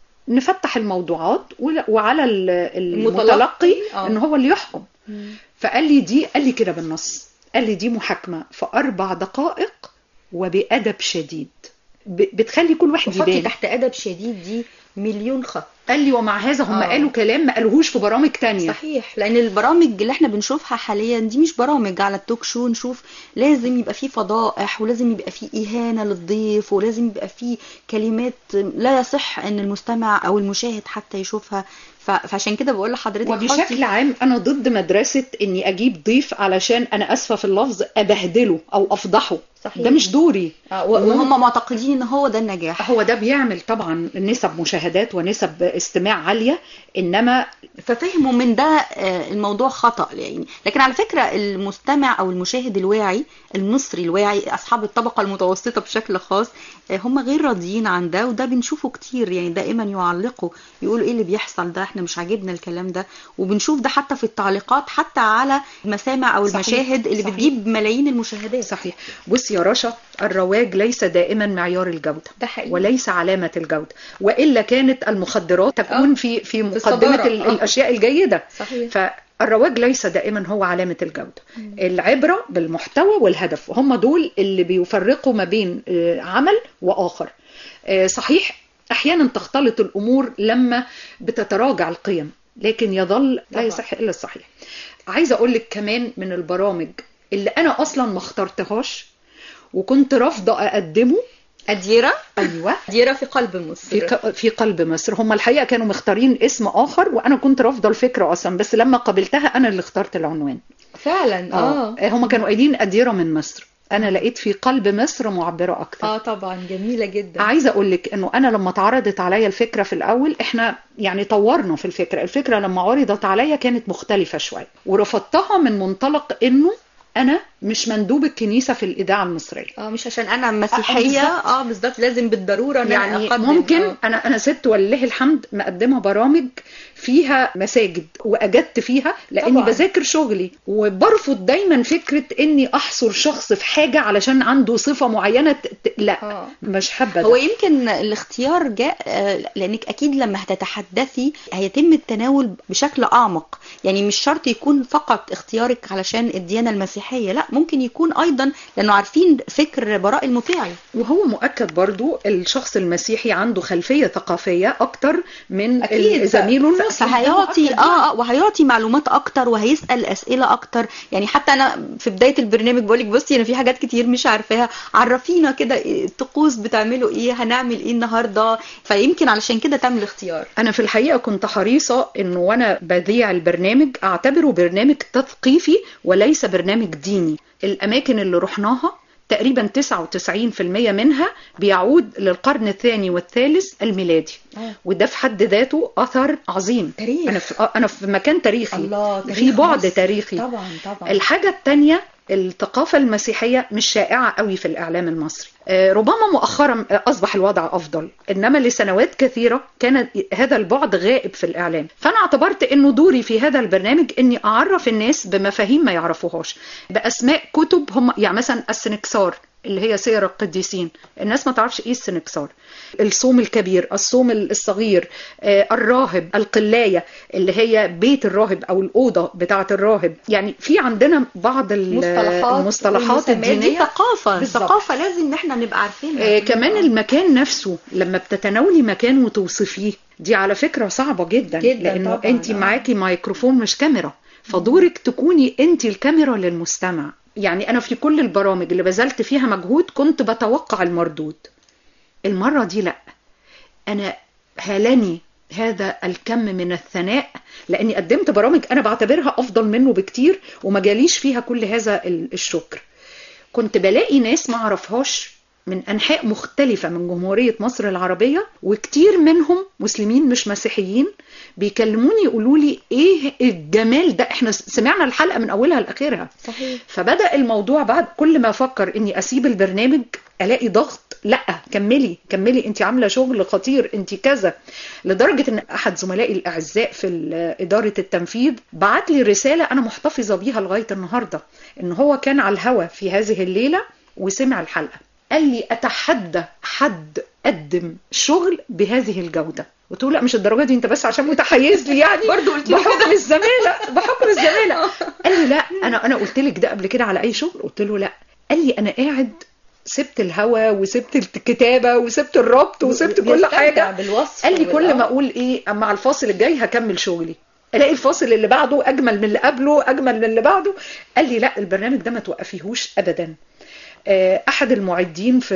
نفتح الموضوعات ول- وعلى ال- المتلقي آه. ان هو اللي يحكم فقال لي دي قال لي كده بالنص قال لي دي محاكمه في اربع دقائق وبادب شديد ب- بتخلي كل واحد وحطي يبان تحت ادب شديد دي مليون خط قال لي ومع هذا هم آه. قالوا كلام ما قالوهوش في برامج تانية صحيح لان البرامج اللي احنا بنشوفها حاليا دي مش برامج على التوك شو نشوف لازم يبقى فيه فضائح ولازم يبقى فيه اهانه للضيف ولازم يبقى فيه كلمات لا يصح ان المستمع او المشاهد حتى يشوفها ف- فعشان كده بقول لحضرتك وبشكل حطي- عام انا ضد مدرسه اني اجيب ضيف علشان انا اسفه في اللفظ ابهدله او افضحه صحيح. ده مش دوري آه، وهم معتقدين ان هو ده النجاح هو ده بيعمل طبعا نسب مشاهدات ونسب استماع عاليه انما ففهموا من ده آه، الموضوع خطأ يعني لكن على فكرة المستمع أو المشاهد الواعي المصري الواعي أصحاب الطبقة المتوسطة بشكل خاص آه، هم غير راضيين عن ده وده بنشوفه كتير يعني دائما يعلقوا يقولوا ايه اللي بيحصل ده احنا مش عاجبنا الكلام ده وبنشوف ده حتى في التعليقات حتى على المسامع أو صحيح، المشاهد اللي صحيح. بتجيب ملايين المشاهدات صحيح بص يا رشا الرواج ليس دائما معيار الجوده ده حقيقي. وليس علامه الجوده والا كانت المخدرات تكون آه. في في الصدارة. مقدمه ال- آه. الاشياء الجيده صحيح. فالرواج ليس دائما هو علامه الجوده العبره بالمحتوى والهدف هم دول اللي بيفرقوا ما بين آه، عمل واخر آه، صحيح احيانا تختلط الامور لما بتتراجع القيم لكن يظل لا طبعا. يصح الا الصحيح عايزه اقول لك كمان من البرامج اللي انا اصلا ما اخترتهاش وكنت رافضه اقدمه أديرة ايوه أديرة في قلب مصر في ق- في قلب مصر هم الحقيقه كانوا مختارين اسم اخر وانا كنت رافضه الفكره اصلا بس لما قابلتها انا اللي اخترت العنوان فعلا اه هم كانوا قايلين اديره من مصر انا لقيت في قلب مصر معبره اكتر اه طبعا جميلة جدا عايزه اقول لك انه انا لما اتعرضت عليا الفكره في الاول احنا يعني طورنا في الفكره الفكره لما عرضت عليا كانت مختلفه شويه ورفضتها من منطلق انه انا مش مندوب الكنيسه في الاذاعه المصريه اه مش عشان انا مسيحيه بالظبط. اه بالظبط لازم بالضروره ان أنا يعني أقدم. ممكن آه. انا انا ست ولله الحمد مقدمه برامج فيها مساجد واجدت فيها لاني طبعاً. بذاكر شغلي وبرفض دايما فكره اني احصر شخص في حاجه علشان عنده صفه معينه ت... ت... لا آه. مش حابه هو ده. يمكن الاختيار جاء آه، لانك اكيد لما هتتحدثي هيتم التناول بشكل اعمق يعني مش شرط يكون فقط اختيارك علشان الديانه المسيحيه لا ممكن يكون ايضا لانه عارفين فكر براء المفاعل وهو مؤكد برضو الشخص المسيحي عنده خلفيه ثقافيه اكتر من زميله المصري فهيعطي اه اه وهيعطي معلومات اكتر وهيسال اسئله اكتر يعني حتى انا في بدايه البرنامج بقول لك بصي انا في حاجات كتير مش عارفاها عرفينا كده إيه الطقوس بتعملوا ايه هنعمل ايه النهارده فيمكن علشان كده تعمل اختيار انا في الحقيقه كنت حريصه انه وانا بذيع البرنامج اعتبره برنامج تثقيفي وليس برنامج ديني الاماكن اللي رحناها تقريبا 99% منها بيعود للقرن الثاني والثالث الميلادي آه. وده في حد ذاته اثر عظيم تاريخ. انا في انا في مكان تاريخي الله تاريخ في بعد مصر. تاريخي طبعا طبعا الحاجة التانية الثقافة المسيحية مش شائعة قوي في الإعلام المصري آه، ربما مؤخرا آه، أصبح الوضع أفضل إنما لسنوات كثيرة كان هذا البعد غائب في الإعلام فأنا اعتبرت إنه دوري في هذا البرنامج إني أعرف الناس بمفاهيم ما يعرفوهاش بأسماء كتب هم يعني مثلا السنكسار اللي هي سير القديسين الناس ما تعرفش ايه السنكسار الصوم الكبير الصوم الصغير آه، الراهب القلاية اللي هي بيت الراهب او الأوضة بتاعة الراهب يعني في عندنا بعض ال- مصطلحات المصطلحات والمسميات دي الدينية ثقافة بالظبط. ثقافة لازم ان احنا نبقى عارفينها آه كمان المكان نفسه لما بتتناولي مكان وتوصفيه دي على فكرة صعبة جدا, جداً لانه طبعاً، انت آه. معاكي مايكروفون مش كاميرا فدورك تكوني انت الكاميرا للمستمع يعني انا في كل البرامج اللي بذلت فيها مجهود كنت بتوقع المردود المرة دي لا انا هلني هذا الكم من الثناء لاني قدمت برامج انا بعتبرها افضل منه بكتير وما جاليش فيها كل هذا ال- الشكر كنت بلاقي ناس ما اعرفهاش من انحاء مختلفه من جمهوريه مصر العربيه وكتير منهم مسلمين مش مسيحيين بيكلموني يقولوا لي ايه الجمال ده احنا سمعنا الحلقه من اولها لاخرها صحيح فبدا الموضوع بعد كل ما افكر اني اسيب البرنامج الاقي ضغط لا كملي كملي انت عامله شغل خطير انت كذا لدرجه ان احد زملائي الاعزاء في ال- اداره التنفيذ بعت لي رساله انا محتفظه بيها لغايه النهارده ان هو كان على الهوا في هذه الليله وسمع الحلقه قال لي اتحدى حد قدم شغل بهذه الجوده قلت له لا مش الدرجه دي انت بس عشان متحيز لي يعني برضه قلت له بحكم الزماله بحكم الزماله قال لي لا انا انا قلت لك ده قبل كده على اي شغل قلت له لا قال لي انا قاعد سبت الهوا وسبت الكتابه وسبت الربط وسبت كل بيستمتع حاجه بالوصف قال لي كل وال- ما اقول ايه اما على الفاصل الجاي هكمل شغلي الاقي الفاصل اللي بعده اجمل من اللي قبله اجمل من اللي بعده قال لي لا البرنامج ده ما توقفيهوش ابدا آه، احد المعدين في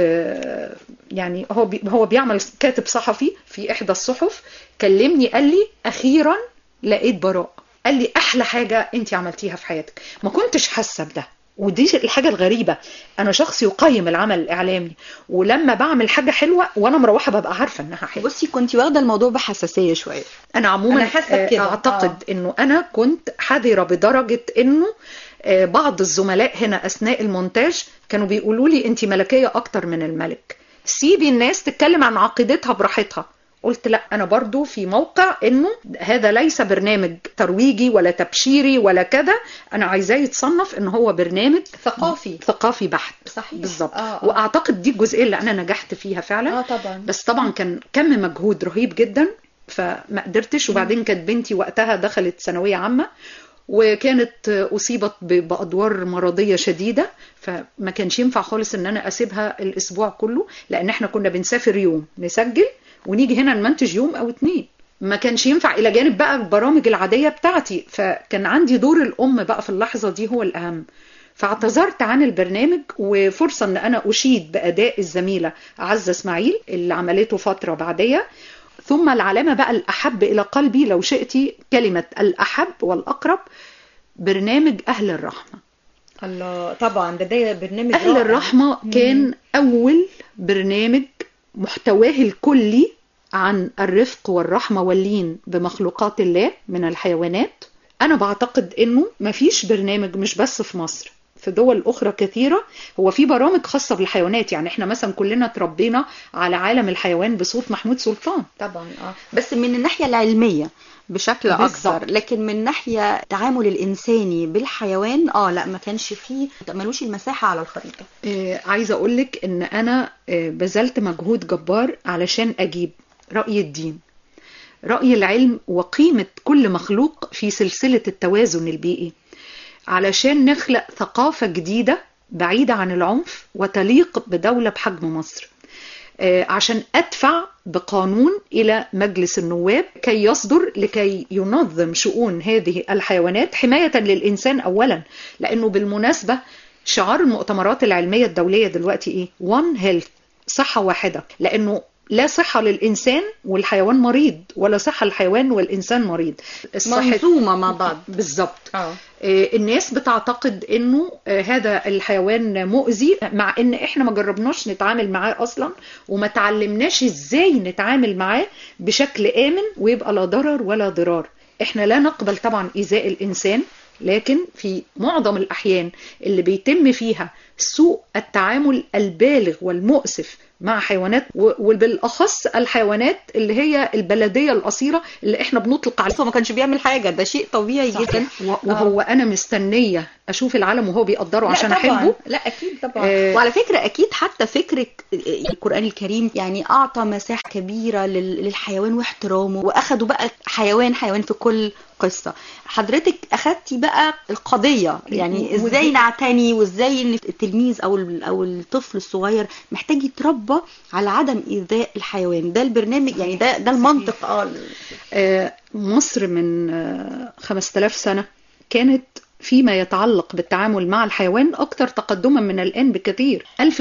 يعني هو بي هو بيعمل كاتب صحفي في احدى الصحف كلمني قال لي اخيرا لقيت براء قال لي احلى حاجه انت عملتيها في حياتك ما كنتش حاسه بده ودي الحاجه الغريبه انا شخص يقيم العمل الاعلامي ولما بعمل حاجه حلوه وانا مروحه ببقى عارفه انها حلوه بصي كنت واخده الموضوع بحساسيه شويه انا عموما أنا حاسة آه، بكده. اعتقد انه انا كنت حذره بدرجه انه آه، بعض الزملاء هنا اثناء المونتاج كانوا بيقولوا لي انت ملكيه اكتر من الملك سيبي الناس تتكلم عن عقيدتها براحتها قلت لا انا برضو في موقع انه هذا ليس برنامج ترويجي ولا تبشيري ولا كذا انا عايزاه يتصنف ان هو برنامج ثقافي ثقافي بحت صحيح بالظبط آه، آه. واعتقد دي الجزئيه اللي انا نجحت فيها فعلا اه طبعا بس طبعا كان كم مجهود رهيب جدا فما قدرتش وبعدين كانت بنتي وقتها دخلت ثانويه عامه وكانت اصيبت ب- بادوار مرضيه شديده فما كانش ينفع خالص ان انا اسيبها الاسبوع كله لان احنا كنا بنسافر يوم نسجل ونيجي هنا نمنتج يوم او اتنين ما كانش ينفع الى جانب بقى البرامج العاديه بتاعتي فكان عندي دور الام بقى في اللحظه دي هو الاهم فاعتذرت عن البرنامج وفرصة ان انا اشيد باداء الزميلة عزة اسماعيل اللي عملته فترة بعدية ثم العلامة بقى الاحب الى قلبي لو شئتي كلمة الاحب والاقرب برنامج اهل الرحمة الله طبعا ده ده برنامج اهل رائع. الرحمة كان اول برنامج محتواه الكلي عن الرفق والرحمة واللين بمخلوقات الله من الحيوانات أنا بعتقد إنه مفيش برنامج مش بس في مصر في دول أخرى كثيرة هو في برامج خاصة بالحيوانات يعني إحنا مثلا كلنا تربينا على عالم الحيوان بصوت محمود سلطان طبعا اه بس من الناحيه العلميه بشكل بالظبط. اكثر لكن من ناحيه التعامل الانساني بالحيوان اه لا ما كانش فيه ملوش المساحه على الخريطه آه، عايزة أقولك إن أنا آه، بذلت مجهود جبار علشان أجيب رأي الدين رأي العلم وقيمة كل مخلوق في سلسلة التوازن البيئي علشان نخلق ثقافة جديدة بعيدة عن العنف وتليق بدولة بحجم مصر آه، عشان أدفع بقانون إلى مجلس النواب كي يصدر لكي ينظم شؤون هذه الحيوانات حماية للإنسان أولا لأنه بالمناسبة شعار المؤتمرات العلمية الدولية دلوقتي إيه؟ One Health صحة واحدة لأنه لا صحة للإنسان والحيوان مريض ولا صحة للحيوان والإنسان مريض الصحة منظومه مع بعض بالظبط اه آه، الناس بتعتقد انه آه، هذا الحيوان مؤذي مع ان احنا ما جربناش نتعامل معاه اصلا وما تعلمناش ازاي نتعامل معاه بشكل امن ويبقى لا ضرر ولا ضرار احنا لا نقبل طبعا ايذاء الانسان لكن في معظم الاحيان اللي بيتم فيها سوء التعامل البالغ والمؤسف مع حيوانات و- وبالاخص الحيوانات اللي هي البلديه الاصيله اللي احنا بنطلق عليها هو ما كانش بيعمل حاجه ده شيء طبيعي جدا و- وهو انا مستنيه اشوف العالم وهو بيقدره عشان لا طبعاً. احبه لا اكيد طبعا آه، وعلى فكره اكيد حتى فكره القران الكريم يعني اعطى مساحه كبيره لل- للحيوان واحترامه واخدوا بقى حيوان حيوان في كل قصه حضرتك اخدتي بقى القضيه يعني ودي- ازاي نعتني وازاي ان التلميذ او ال- او الطفل الصغير محتاج يتربى على عدم ايذاء الحيوان ده البرنامج يعني ده ده المنطق اه آه، مصر من آه، 5000 سنة كانت فيما يتعلق بالتعامل مع الحيوان أكثر تقدما من الآن بكثير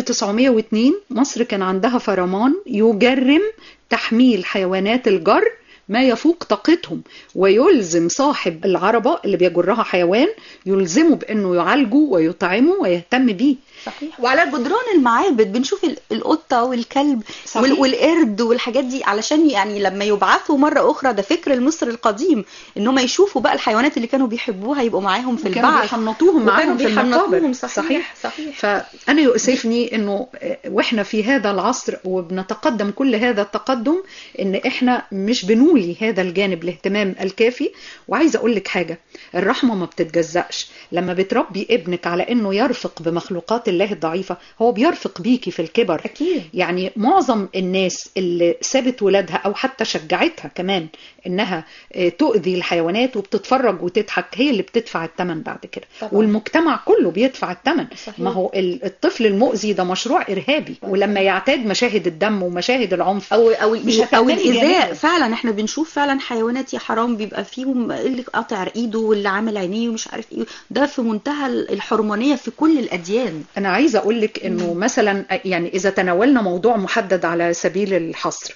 1902 مصر كان عندها فرمان يجرم تحميل حيوانات الجر ما يفوق طاقتهم ويلزم صاحب العربة اللي بيجرها حيوان يلزمه بأنه يعالجه ويطعمه ويهتم بيه صحيح وعلى جدران المعابد بنشوف ال- القطه والكلب صحيح. وال- والقرد والحاجات دي علشان يعني لما يبعثوا مره اخرى ده فكر المصري القديم ان هم يشوفوا بقى الحيوانات اللي كانوا بيحبوها يبقوا معاهم في كانوا البعث بيحنطوهم وكانوا معاهم في المقابر بيحنطوهم صحيح صحيح فأنا يؤسفني إنه وإحنا في هذا العصر وبنتقدم كل هذا التقدم إن إحنا مش بنولي هذا الجانب الاهتمام الكافي وعايزة أقول لك حاجة الرحمة ما بتتجزأش لما بتربي ابنك على إنه يرفق بمخلوقات الله الضعيفة هو بيرفق بيكي في الكبر اكيد يعني معظم الناس اللي سابت ولادها او حتى شجعتها كمان انها آه، تؤذي الحيوانات وبتتفرج وتضحك هي اللي بتدفع الثمن بعد كده طبعاً. والمجتمع كله بيدفع الثمن صحيح. ما هو ال- الطفل المؤذي ده مشروع ارهابي ولما يعتاد مشاهد الدم ومشاهد العنف او او مش او هتقبلي الايذاء جميله. فعلا احنا بنشوف فعلا حيوانات يا حرام بيبقى فيهم اللي قاطع ايده واللي عامل عينيه ومش عارف ايه ده في منتهى الحرمانيه في كل الاديان انا عايزه اقول لك انه مثلا يعني اذا تناولنا موضوع محدد على سبيل الحصر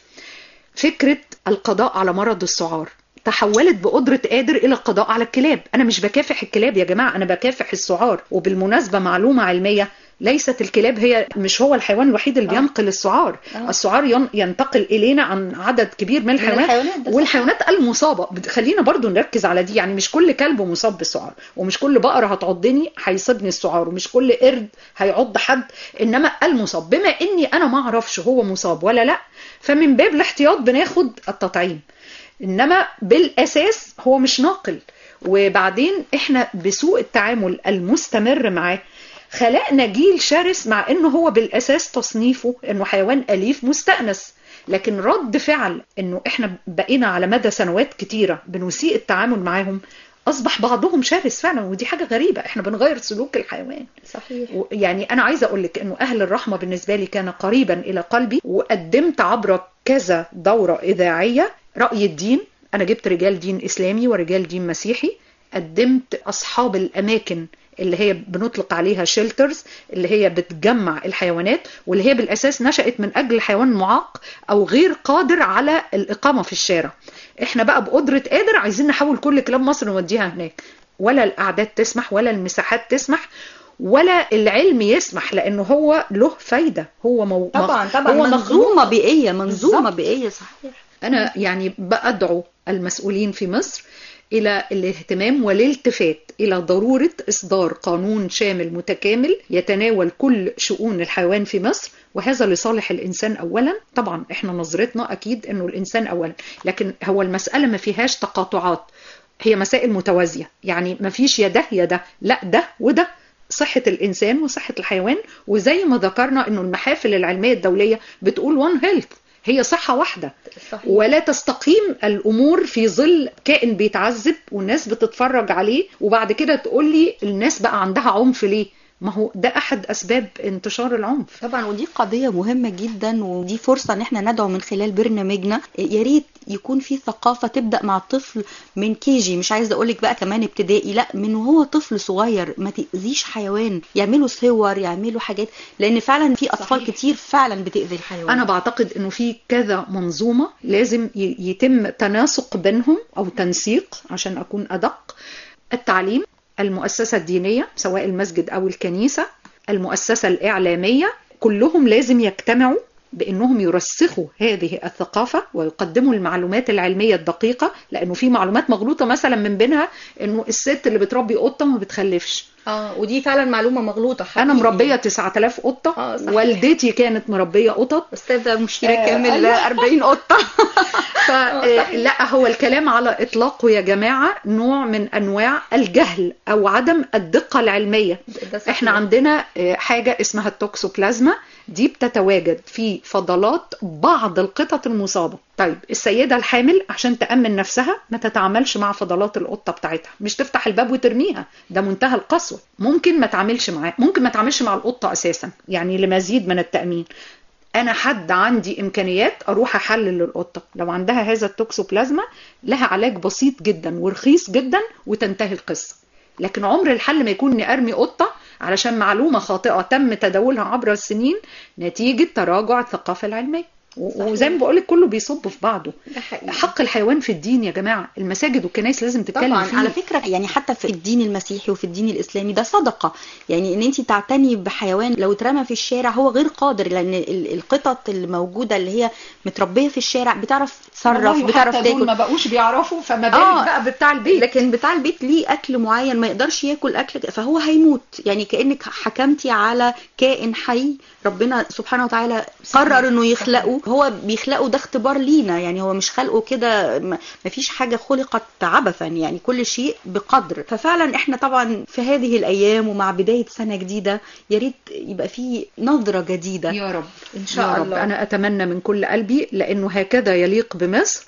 فكره القضاء على مرض السعار تحولت بقدرة قادر إلى القضاء على الكلاب أنا مش بكافح الكلاب يا جماعة أنا بكافح السعار وبالمناسبة معلومة علمية ليست الكلاب هي مش هو الحيوان الوحيد اللي آه. بينقل السعار آه. السعار ين- ينتقل إلينا عن عدد كبير من الحيوانات الحيوانات ده صح. والحيوانات المصابة بت- خلينا برضو نركز على دي يعني مش كل كلب مصاب بالسعار ومش كل بقرة هتعضني هيصيبني السعار ومش كل قرد هيعض حد إنما المصاب بما إني أنا ما أعرفش هو مصاب ولا لأ فمن باب الاحتياط بناخد التطعيم انما بالاساس هو مش ناقل وبعدين احنا بسوء التعامل المستمر معاه خلقنا جيل شرس مع انه هو بالاساس تصنيفه انه حيوان اليف مستأنس لكن رد فعل انه احنا بقينا على مدى سنوات كتيرة بنسيء التعامل معاهم اصبح بعضهم شرس فعلا ودي حاجة غريبة احنا بنغير سلوك الحيوان صحيح و- يعني انا عايزه اقول لك انه اهل الرحمه بالنسبه لي كان قريبا الى قلبي وقدمت عبر كذا دوره اذاعيه راي الدين انا جبت رجال دين اسلامي ورجال دين مسيحي قدمت اصحاب الاماكن اللي هي بنطلق عليها شيلترز اللي هي بتجمع الحيوانات واللي هي بالاساس نشأت من اجل حيوان معاق او غير قادر على الاقامه في الشارع احنا بقى بقدره قادر عايزين نحول كل كلاب مصر نوديها هناك ولا الاعداد تسمح ولا المساحات تسمح ولا العلم يسمح لانه هو له فايده هو مو طبعا طبعا هو منظومه مخلوق. بيئيه منظومه بالظبط. بيئيه صحيح انا يعني بادعو المسؤولين في مصر الى الاهتمام والالتفات الى ضروره اصدار قانون شامل متكامل يتناول كل شؤون الحيوان في مصر وهذا لصالح الانسان اولا طبعا احنا نظرتنا اكيد انه الانسان اولا لكن هو المساله ما فيهاش تقاطعات هي مسائل متوازيه يعني ما فيش يا ده يا ده لا ده وده صحة الإنسان وصحة الحيوان وزي ما ذكرنا أنه المحافل العلمية الدولية بتقول one health هي صحة واحدة صحيح. ولا تستقيم الأمور في ظل كائن بيتعذب والناس بتتفرج عليه وبعد كده تقول لي الناس بقى عندها عنف ليه ما هو ده أحد أسباب انتشار العنف طبعا ودي قضية مهمة جدا ودي فرصة ان احنا ندعو من خلال برنامجنا يا ريت يكون في ثقافة تبدأ مع الطفل من كيجي مش عايزة اقولك بقى كمان ابتدائي لا من وهو طفل صغير ما تأذيش حيوان يعملوا صور يعملوا حاجات لان فعلا في اطفال صحيح. كتير فعلا بتأذي الحيوان أنا بعتقد أنه في كذا منظومة لازم ي- يتم تناسق بينهم أو تنسيق عشان أكون أدق التعليم المؤسسة الدينية سواء المسجد أو الكنيسة المؤسسة الإعلامية كلهم لازم يجتمعوا بأنهم يرسخوا هذه الثقافة ويقدموا المعلومات العلمية الدقيقة لأنه في معلومات مغلوطة مثلا من بينها أنه الست اللي بتربي قطة ما بتخلفش اه ودي فعلا معلومه مغلوطه انا حقيقي. مربيه 9000 قطه آه، صحيح. والدتي كانت مربيه قطط استاذه مشيره آه، كامل أيوة. 40 قطه فلا هو الكلام على اطلاقه يا جماعه نوع من انواع الجهل او عدم الدقه العلميه ده صحيح. احنا عندنا آه، حاجه اسمها التوكسوبلازما دي بتتواجد في فضلات بعض القطط المصابه طيب السيده الحامل عشان تامن نفسها ما تتعاملش مع فضلات القطه بتاعتها مش تفتح الباب وترميها ده منتهى القسوه ممكن ما تعملش معاه ممكن ما تعملش مع القطه اساسا يعني لمزيد من التامين انا حد عندي امكانيات اروح احلل للقطه لو عندها هذا التوكسوبلازما لها علاج بسيط جدا ورخيص جدا وتنتهي القصه لكن عمر الحل ما يكون اني ارمي قطه علشان معلومه خاطئه تم تداولها عبر السنين نتيجه تراجع الثقافه العلميه و- صحيح. وزي ما بقول لك كله بيصب في بعضه ده حقيقي حق الحيوان في الدين يا جماعه المساجد والكنائس لازم تتكلم طبعا فيه على فكره يعني حتى في الدين المسيحي وفي الدين الاسلامي ده صدقه يعني ان انت تعتني بحيوان لو اترمى في الشارع هو غير قادر لان ال- القطط الموجوده اللي هي متربيه في الشارع بتعرف تتصرف والله بتعرف حتى دول تاكل ما بقوش بيعرفوا فما بالك آه. بقى بتاع البيت لكن بتاع البيت ليه اكل معين ما يقدرش ياكل اكل فهو هيموت يعني كانك حكمتي على كائن حي ربنا سبحانه وتعالى قرر انه يخلقه هو بيخلقه ده اختبار لينا يعني هو مش خلقه كده ما فيش حاجه خلقت عبثا يعني كل شيء بقدر ففعلا احنا طبعا في هذه الايام ومع بدايه سنه جديده يا ريت يبقى في نظره جديده يا رب ان شاء يا رب الله أنا أتمنى من كل قلبي لأنه هكذا يليق بمصر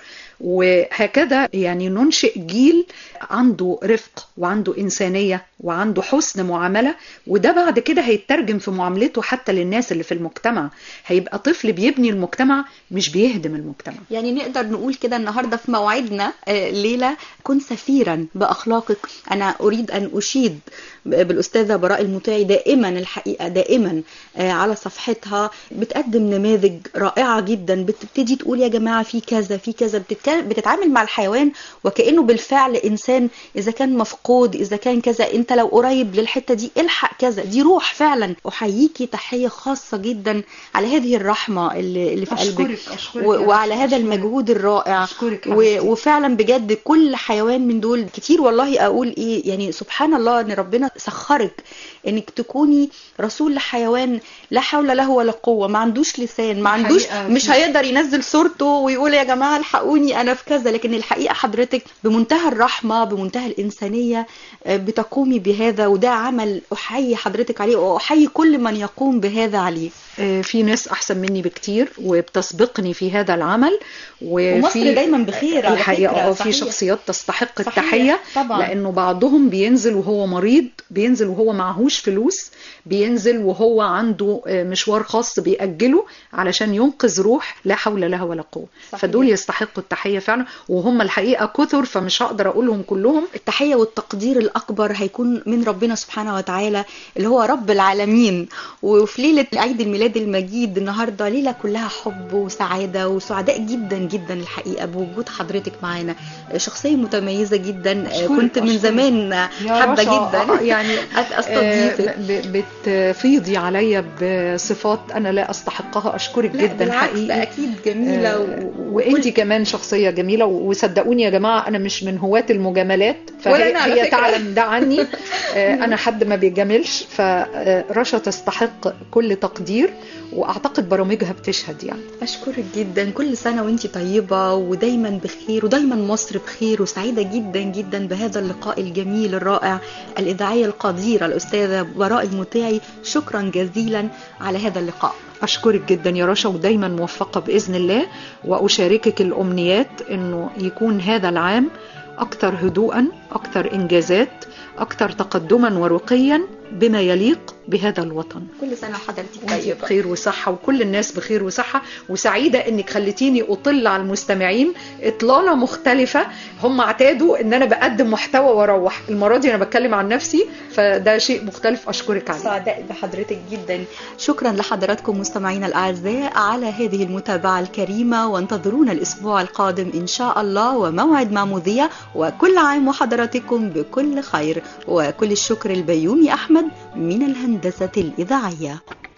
وهكذا يعني ننشئ جيل عنده رفق وعنده إنسانية وعنده حسن معاملة وده بعد كده هيترجم في معاملته حتى للناس اللي في المجتمع هيبقى طفل بيبني المجتمع مش بيهدم المجتمع يعني نقدر نقول كده النهارده في موعدنا آه، ليلى كن سفيرا باخلاقك انا اريد ان اشيد ب- بالاستاذه براء المطيعي دائما الحقيقه دائما آه، على صفحتها بتقدم نماذج رائعه جدا بتبتدي تقول يا جماعه في كذا في كذا بتتكلم بتتعامل مع الحيوان وكانه بالفعل انسان اذا كان مفقود اذا كان كذا انت لو قريب للحته دي الحق كذا دي روح فعلا احييكي تحيه خاصه جدا على هذه الرحمه اللي اللي في قلبك أشكرك و- وعلى هذا المجهود الرائع أشكرك يا و- حبيبتي. وفعلا بجد كل حيوان من دول كتير والله اقول ايه يعني سبحان الله ان ربنا سخرك انك تكوني رسول لحيوان لا حول له ولا قوه ما عندوش لسان ما عندوش الحقيقة مش في- هيقدر ينزل صورته ويقول يا جماعه الحقوني انا في كذا لكن الحقيقه حضرتك بمنتهى الرحمه بمنتهى الانسانيه آه، بتقومي بهذا وده عمل احيي حضرتك عليه واحيي كل من يقوم بهذا عليه آه، في ناس أحسن مني بكتير وبتسبقني في هذا العمل وفي ومصر دايما بخير على الحقيقة فكرة، اه في صحيح. شخصيات تستحق صحيح، التحية طبعا. لأنه بعضهم بينزل وهو مريض بينزل وهو معهوش فلوس بينزل وهو عنده آه، مشوار خاص بيأجله علشان ينقذ روح لا حول لها ولا قوة صحيح. فدول يستحقوا التحية فعلا وهم الحقيقة كثر فمش هقدر أقولهم كلهم التحية والتقدير الأكبر هيكون من ربنا سبحانه وتعالى اللي هو رب العالمين وفي ليلة عيد الميلاد المجيد النهاردة ليلة كلها حب وسعادة وسعداء جدا جدا الحقيقة بوجود حضرتك معانا شخصية متميزة جدا أشكرك، كنت من أشكرك. زمان يا حابة رشا، جدا آه، يعني أستضيفك آه، ب- بتفيضي عليا بصفات انا لا استحقها اشكرك لا، جدا بالعكس، حقيقي أكيد جميلة آه، و- وانتي كمان شخصيه جميله و- وصدقوني يا جماعه انا مش من هواة المجاملات ولا فهي أنا على هي فكرة. تعلم ده عني آه، انا حد ما بيجاملش فرشا تستحق كل تقدير واعتقد برامجها بتشهد يعني أشكرك جدا كل سنة وانتي طيبة ودايما بخير ودايما مصر بخير وسعيدة جدا جدا بهذا اللقاء الجميل الرائع الإذاعية القديرة الأستاذة براء المطيعي شكرا جزيلا على هذا اللقاء أشكرك جدا يا رشا ودايما موفقة بإذن الله وأشاركك الأمنيات أنه يكون هذا العام أكثر هدوءا أكثر إنجازات أكثر تقدما ورقيا بما يليق بهذا الوطن كل سنة وحضرتك وانتي طيبة بخير وصحة وكل الناس بخير وصحة وسعيدة انك خليتيني اطل على المستمعين اطلالة مختلفة هم اعتادوا ان انا بقدم محتوى واروح المرة دي انا بتكلم عن نفسي فده شيء مختلف اشكرك عليه سعداء بحضرتك جدا شكرا لحضراتكم مستمعينا الأعزاء على هذه المتابعة الكريمة وانتظرونا الأسبوع القادم إن شاء الله وموعد مع مذيع وكل عام وحضراتكم بكل خير وكل الشكر البيومي أحمد من الهندسة الإذاعية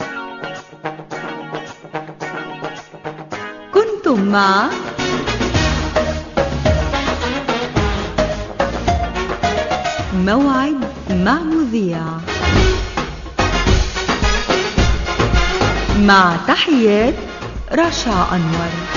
كنتم مع موعد مع مذيع مع تحيات رشا أنور